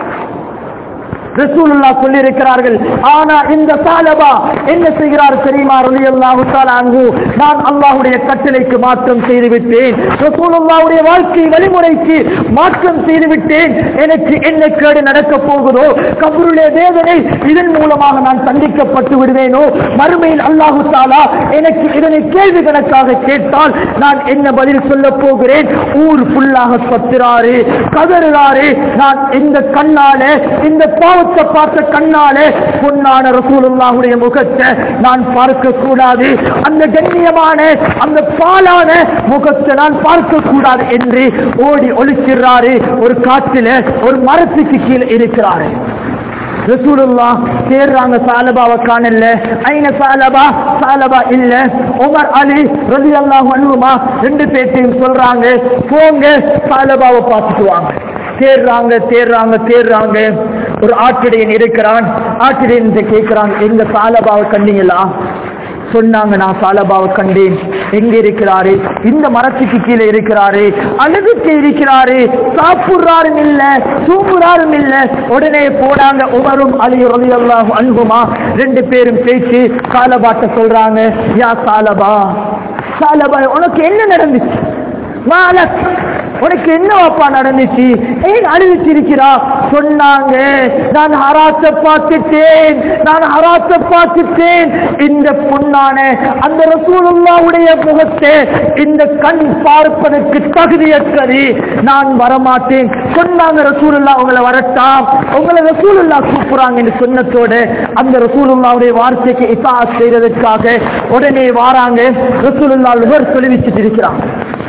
ரசூலுல்லா சொல்லியிருக்கிறார்கள் ஆனா இந்த சாலபா என்ன செய்கிறார் தெரியுமா ரலியல்லாஹு தஆலா அன்ஹு நான் அல்லாஹ்வுடைய கட்டளைக்கு மாற்றம் செய்து விட்டேன் ரசூலுல்லாஹ்வுடைய வாழ்க்கை வழிமுறைக்கு மாற்றம் செய்து விட்டேன் எனக்கு என்ன கேடு நடக்க போகுதோ கபருடைய வேதனை இதன் மூலமாக நான் சந்திக்கப்பட்டு விடுவேனோ மறுமையில் அல்லாஹு தாலா எனக்கு இதனை கேள்வி கணக்காக கேட்டால் நான் என்ன பதில் சொல்ல போகிறேன் ஊர் ஃபுல்லாக சத்துறாரு கதறுறாரு நான் இந்த கண்ணால இந்த பாவத்தை பார்த்த கண்ணால பொன்னான ரசூலுல்லாஹுடைய முகத்தை நான் பார்க்க கூடாது அந்த கண்ணியமான அந்த பாலான முகத்தை நான் பார்க்க கூடாது என்று ஓடி ஒளிச்சிடுறாரு ஒரு காட்டில ஒரு மரத்துக்கு கீழே இருக்கிறாரு ரசூலுல்லா தேடுறாங்க சாலபாவை காணல ஐன சாலபா சாலபா இல்ல உமர் அலி ரலி அல்லாஹ் அனுமா ரெண்டு பேர்த்தையும் சொல்றாங்க போங்க சாலபாவை பார்த்துட்டு வாங்க தேடுறாங்க தேடுறாங்க தேடுறாங்க ஒரு ஆட்டிடையன் இருக்கிறான் ஆட்டிடையன் கேட்கிறாங்க எங்க சாலபாவை கண்டீங்களா சொன்னாங்க நான் சாலபாவை கண்டேன் எங்க இருக்கிறாரு இந்த மரத்துக்கு கீழே இருக்கிறாரு அழுதுட்டு இருக்கிறாரு சாப்பிடுறாரும் இல்ல தூங்குறாரும் இல்ல உடனே போனாங்க உமரும் அலி ரலி அல்லாஹ் அன்புமா ரெண்டு பேரும் பேச்சு சாலபாட்ட சொல்றாங்க யா சாலபா சாலபா உனக்கு என்ன நடந்துச்சு மாலக் உனக்கு என்ன வாப்பா நடந்துச்சு ஏன் அழுவிச்சிருக்கிறா சொன்னாங்க நான் ஹராத்த பார்த்துட்டேன் நான் ஹராத்த பார்த்துட்டேன் இந்த பொண்ணான அந்த ரசூலுல்லாவுடைய முகத்தை இந்த கண் பார்ப்பதற்கு தகுதியற்றது நான் வரமாட்டேன் சொன்னாங்க ரசூலுல்லா உங்களை வரட்டாம் உங்களை ரசூலுல்லா கூப்பிடுறாங்கன்னு சொன்னதோட அந்த ரசூலுல்லாவுடைய வார்த்தைக்கு இசா செய்யறதுக்காக உடனே வாராங்க ரசூலுல்லா லுகர் சொல்லி வச்சுட்டு இருக்கிறாங்க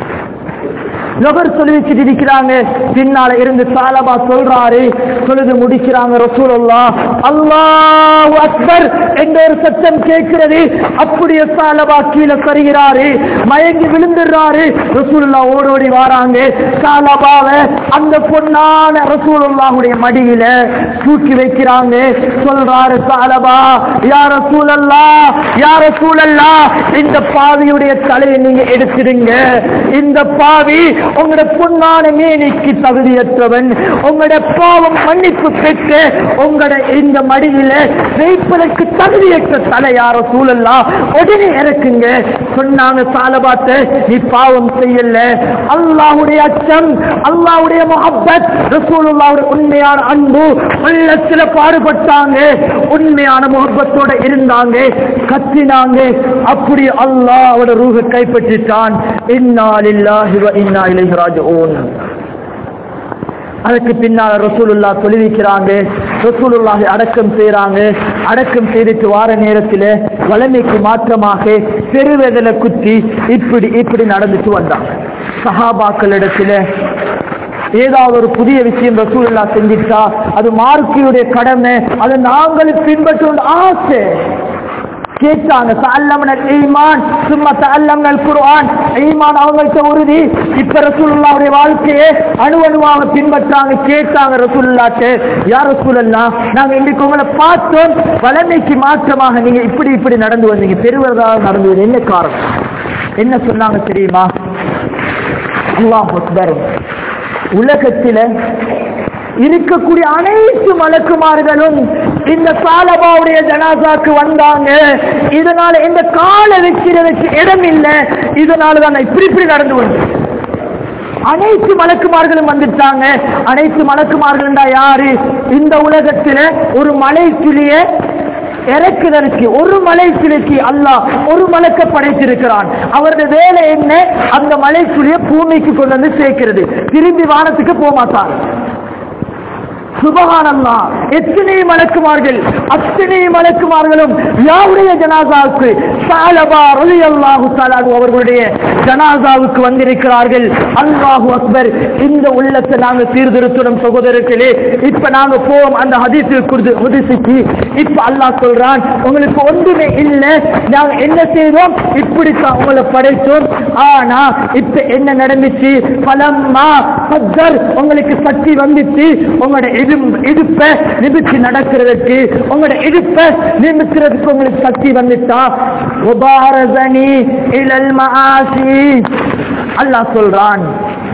நபர் சொல்லி வச்சுட்டு இருக்கிறாங்க பின்னால இருந்து சாலபா சொல்றாரு சொல்லுது முடிக்கிறாங்க ரசூலுல்லா அல்லாஹ் அக்பர் என்ற ஒரு சத்தம் கேட்கிறது அப்படியே சாலபா கீழே சரிகிறாரு மயங்கி விழுந்துடுறாரு ரசூலுல்லா ஓடோடி வாராங்க சாலபாவை அந்த பொன்னான ரசூலுல்லாவுடைய மடியில தூக்கி வைக்கிறாங்க சொல்றாரு சாலபா யார சூழல்லா யார சூழல்லா இந்த பாவியுடைய தலையை நீங்க எடுத்துடுங்க இந்த பாவி உங்களோட பொன்னான மேனிக்கு தகுதியற்றவன் உங்களோட பாவம் மன்னிப்பு பெற்று உங்களோட இந்த மடியில வைப்பதற்கு தகுதியற்ற தலை யாரோ சூழல்லா உடனே இறக்குங்க சொன்னாங்க சாலபாத்த நீ பாவம் செய்யல அல்லாஹ்வுடைய அச்சம் அல்லாஹ்வுடைய முஹப்பத் ரசூலுல்லாஹ்வுடைய உண்மையான அன்பு உள்ளத்துல பாடுபட்டாங்க உண்மையான முகப்பத்தோட இருந்தாங்க கத்தினாங்க அப்படி அல்லாஹ் அவட ரூஹ கைப்பற்றிட்டான் இன்னா லில்லாஹி வ இன்னா இலைஹி ராஜிஊன் அதுக்கு பின்னால ரசூலுல்லா தொழுவிக்கிறாங்க ரசூலுல்லாஹி அடக்கம் செய்றாங்க அடக்கம் செய்துட்டு வார நேரத்தில் வளமைக்கு மாற்றமாக பெருவேதல குத்தி இப்படி இப்படி நடந்துட்டு வந்தாங்க சஹாபாக்களிடத்துல ஏதாவது ஒரு புதிய விஷயம் ரசூலுல்லா செஞ்சிட்டா அது மார்க்கியுடைய கடமை அதை நாங்கள் பின்பற்ற ஆசை கேட்டாங்க தஅல்லம்னல் ஈமான் சும்மா தஅல்லம்னல் குர்ஆன் ஈமான் அவங்கள்ட்ட உறுதி இப்ப ரசூலுல்லாஹ்வுடைய வாழ்க்கையை அணு அணுவாக பின்பற்றாங்க கேட்டாங்க ரசூலுல்லாஹ்ட்ட யா ரசூலல்லாஹ் நாங்க இன்னைக்கு உங்களை பார்த்தோம் வளமைக்கு மாற்றமாக நீங்க இப்படி இப்படி நடந்து வந்தீங்க பெருவதாக நடந்து வந்தீங்க. என்ன காரணம் என்ன சொன்னாங்க தெரியுமா அல்லாஹ் அக்பர் உலகத்தில இருக்கக்கூடிய அனைத்து மலக்குமார்களும் இந்த சாலபாவுடைய ஜனாசாக்கு வந்தாங்க இதனால இந்த காலை வைக்கிறதுக்கு இடம் இல்லை இதனால தான் நான் இப்படி இப்படி நடந்து வந்தேன் அனைத்து மலக்குமார்களும் வந்துட்டாங்க அனைத்து மலக்குமார்கள் யாரு இந்த உலகத்துல ஒரு மலை கிளிய இறக்குதலுக்கு ஒரு மலை கிளிக்கு அல்லாஹ் ஒரு மலக்க படைத்திருக்கிறான் அவருடைய வேலை என்ன அந்த மலை கிளிய பூமிக்கு கொண்டு வந்து சேர்க்கிறது திரும்பி வானத்துக்கு போக மாட்டார் சுபகானல்லா எத்தனை மலக்குமார்கள் அத்தனை மலக்குமார்களும் யாருடைய ஜனாசாவுக்கு சாலபா ரலியல்லாஹு தஆலா அவர்களுடைய ஜனாசாவுக்கு வந்திருக்கிறார்கள் அல்லாஹு அக்பர் இந்த உள்ளத்தை நாங்க சீர்திருத்தணும் சகோதரர்களே இப்ப நாங்க போவோம் அந்த ஹதீஸில் குர்து ஹதீஸுக்கு இப்ப அல்லாஹ் சொல்றான் உங்களுக்கு ஒன்றுமே இல்லை நாங்க என்ன செய்தோம் இப்படித்தான் உங்களை படைத்தோம் ஆனா இப்ப என்ன நடந்துச்சு பலம்மா பத்தர் உங்களுக்கு சக்தி வந்துச்சு உங்களோட இடு இடுப்பை நிமிச்சு நடக்கிறதுக்கு உங்களோட இடுப்பை நிமிக்கிறதுக்கு உங்களுக்கு சக்தி வந்துட்டா உபாரசனி இழல் மகாசி அல்லாஹ் சொல்றான்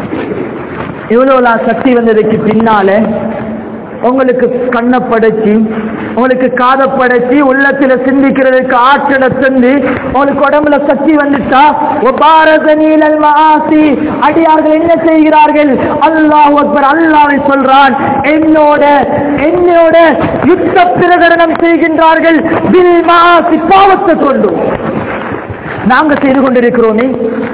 இவ்வளவு சக்தி வந்ததுக்கு பின்னால உங்களுக்கு கண்ணை படைச்சி உங்களுக்கு காதை படைச்சி உள்ளத்துல சிந்திக்கிறதுக்கு ஆற்றலை தந்து உங்களுக்கு உடம்புல சக்தி வந்துட்டா உபாரதனீலல் மஆசி அடியார்கள் என்ன செய்கிறார்கள் அல்லாஹ் அக்பர் அல்லாஹ்வை சொல்றான் என்னோட என்னோட யுத்த பிரகடனம் செய்கின்றார்கள் பில் மஆசி பாவத்தை கொண்டு நாங்க செய்து கொண்டிருக்கிறோமே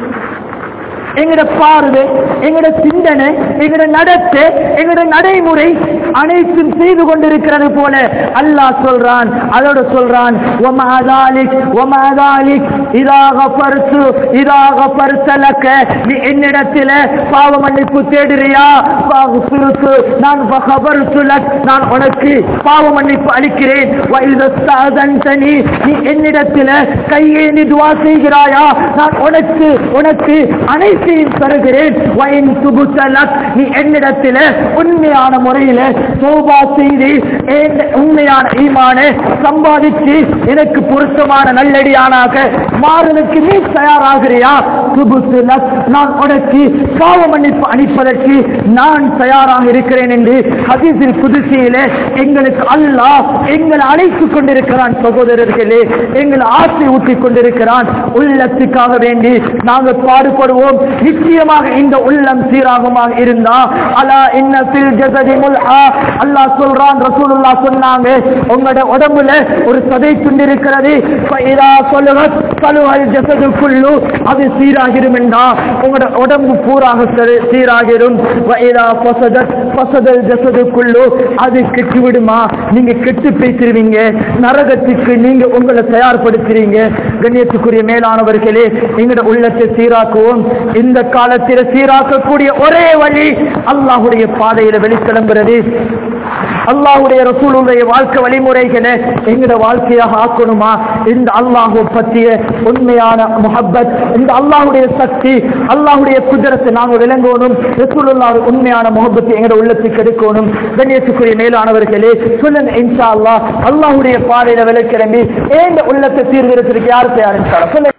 எங்கட பார்வை எங்கட சிந்தனை எங்கட நடத்தை எங்கட நடைமுறை அனைத்தும் செய்து கொண்டிருக்கிறது போல அல்லாஹ் சொல்றான் அதோட சொல்றான் ஒமாதாலிக் ஒமாதாலிக் இதாக பருத்து இதாக பருத்தலக்க நீ என்னிடத்தில பாவ மன்னிப்பு தேடுறியா பிறுத்து நான் பகபருத்துலக் நான் உனக்கு பாவ மன்னிப்பு அளிக்கிறேன் வைதஸ்தாதன்தனி நீ என்னிடத்தில கையேந்தி துவா செய்கிறாயா நான் உனக்கு உனக்கு அனைத்தையும் தருகிறேன் வயன் துபுத்தலக் நீ என்னிடத்தில உண்மையான முறையில சோபா செய்து என் உண்மையான ஈமான சம்பாதிச்சு எனக்கு பொருத்தமான நல்லடியானாக மாறுவதற்கு நீ தயாராகிறியா துபுத்தலக் நான் உனக்கு பாவ மன்னிப்பு அளிப்பதற்கு நான் தயாராக இருக்கிறேன் என்று ஹதீஸில் புதுசியிலே எங்களுக்கு அல்லாஹ் எங்களை அழைத்துக் கொண்டிருக்கிறான் சகோதரர்களே எங்களை ஆசை ஊட்டிக் கொண்டிருக்கிறான் உள்ளத்துக்காக வேண்டி நாங்கள் பாடுபடுவோம் நிச்சயமாக இந்த உள்ளம் சீராகமாக இருந்தா அலா இன்ன ஃபில் ஜஸதி முல்ஆ அல்லாஹ் சொல்றான் ரசூலுல்லாஹ் சொன்னாங்க உங்களோட உடம்புல ஒரு சதை துண்டு இருக்கிறது ஃபைதா சொல்லுகத் சலுஹல் ஜஸது குல்லு அது சீராகிரும் என்றா உங்களோட உடம்பு பூராக சரி- சீராகிரும் வைதா ஃபசதத் ஃபசதல் ஜஸது குல்லு அது கெட்டு விடுமா நீங்க கெட்டு பேசிருவீங்க நரகத்துக்கு நீங்க உங்களை தயார்படுத்துறீங்க கண்ணியத்துக்குரிய மேலானவர்களே எங்களோட உள்ளத்தை சீராக்குவோம் இந்த காலத்தில் சீராக்கக்கூடிய ஒரே வழி அல்லாஹுடைய பாதையில வெளிக்கிளம்புறது அல்லாஹுடைய ரசூலுடைய வாழ்க்கை வழிமுறைகளை எங்கட வாழ்க்கையாக ஆக்கணுமா இந்த அல்லாஹு பற்றிய உண்மையான முஹப்பத் இந்த அல்லாஹுடைய சக்தி அல்லாஹுடைய குதிரத்தை நாங்கள் விளங்கணும் ரசூலுல்லாஹ் உண்மையான முகப்பத்தை எங்கட உள்ளத்துக்கு எடுக்கணும் கண்ணியத்துக்குரிய மேலானவர்களே சொல்லுங்க இன்ஷா அல்லாஹ் அல்லாஹுடைய பாதையில விளக்கிளம்பி ஏந்த உள்ளத்தை சீர்திருத்திற்கு யார் தயார் சொல்லுங்க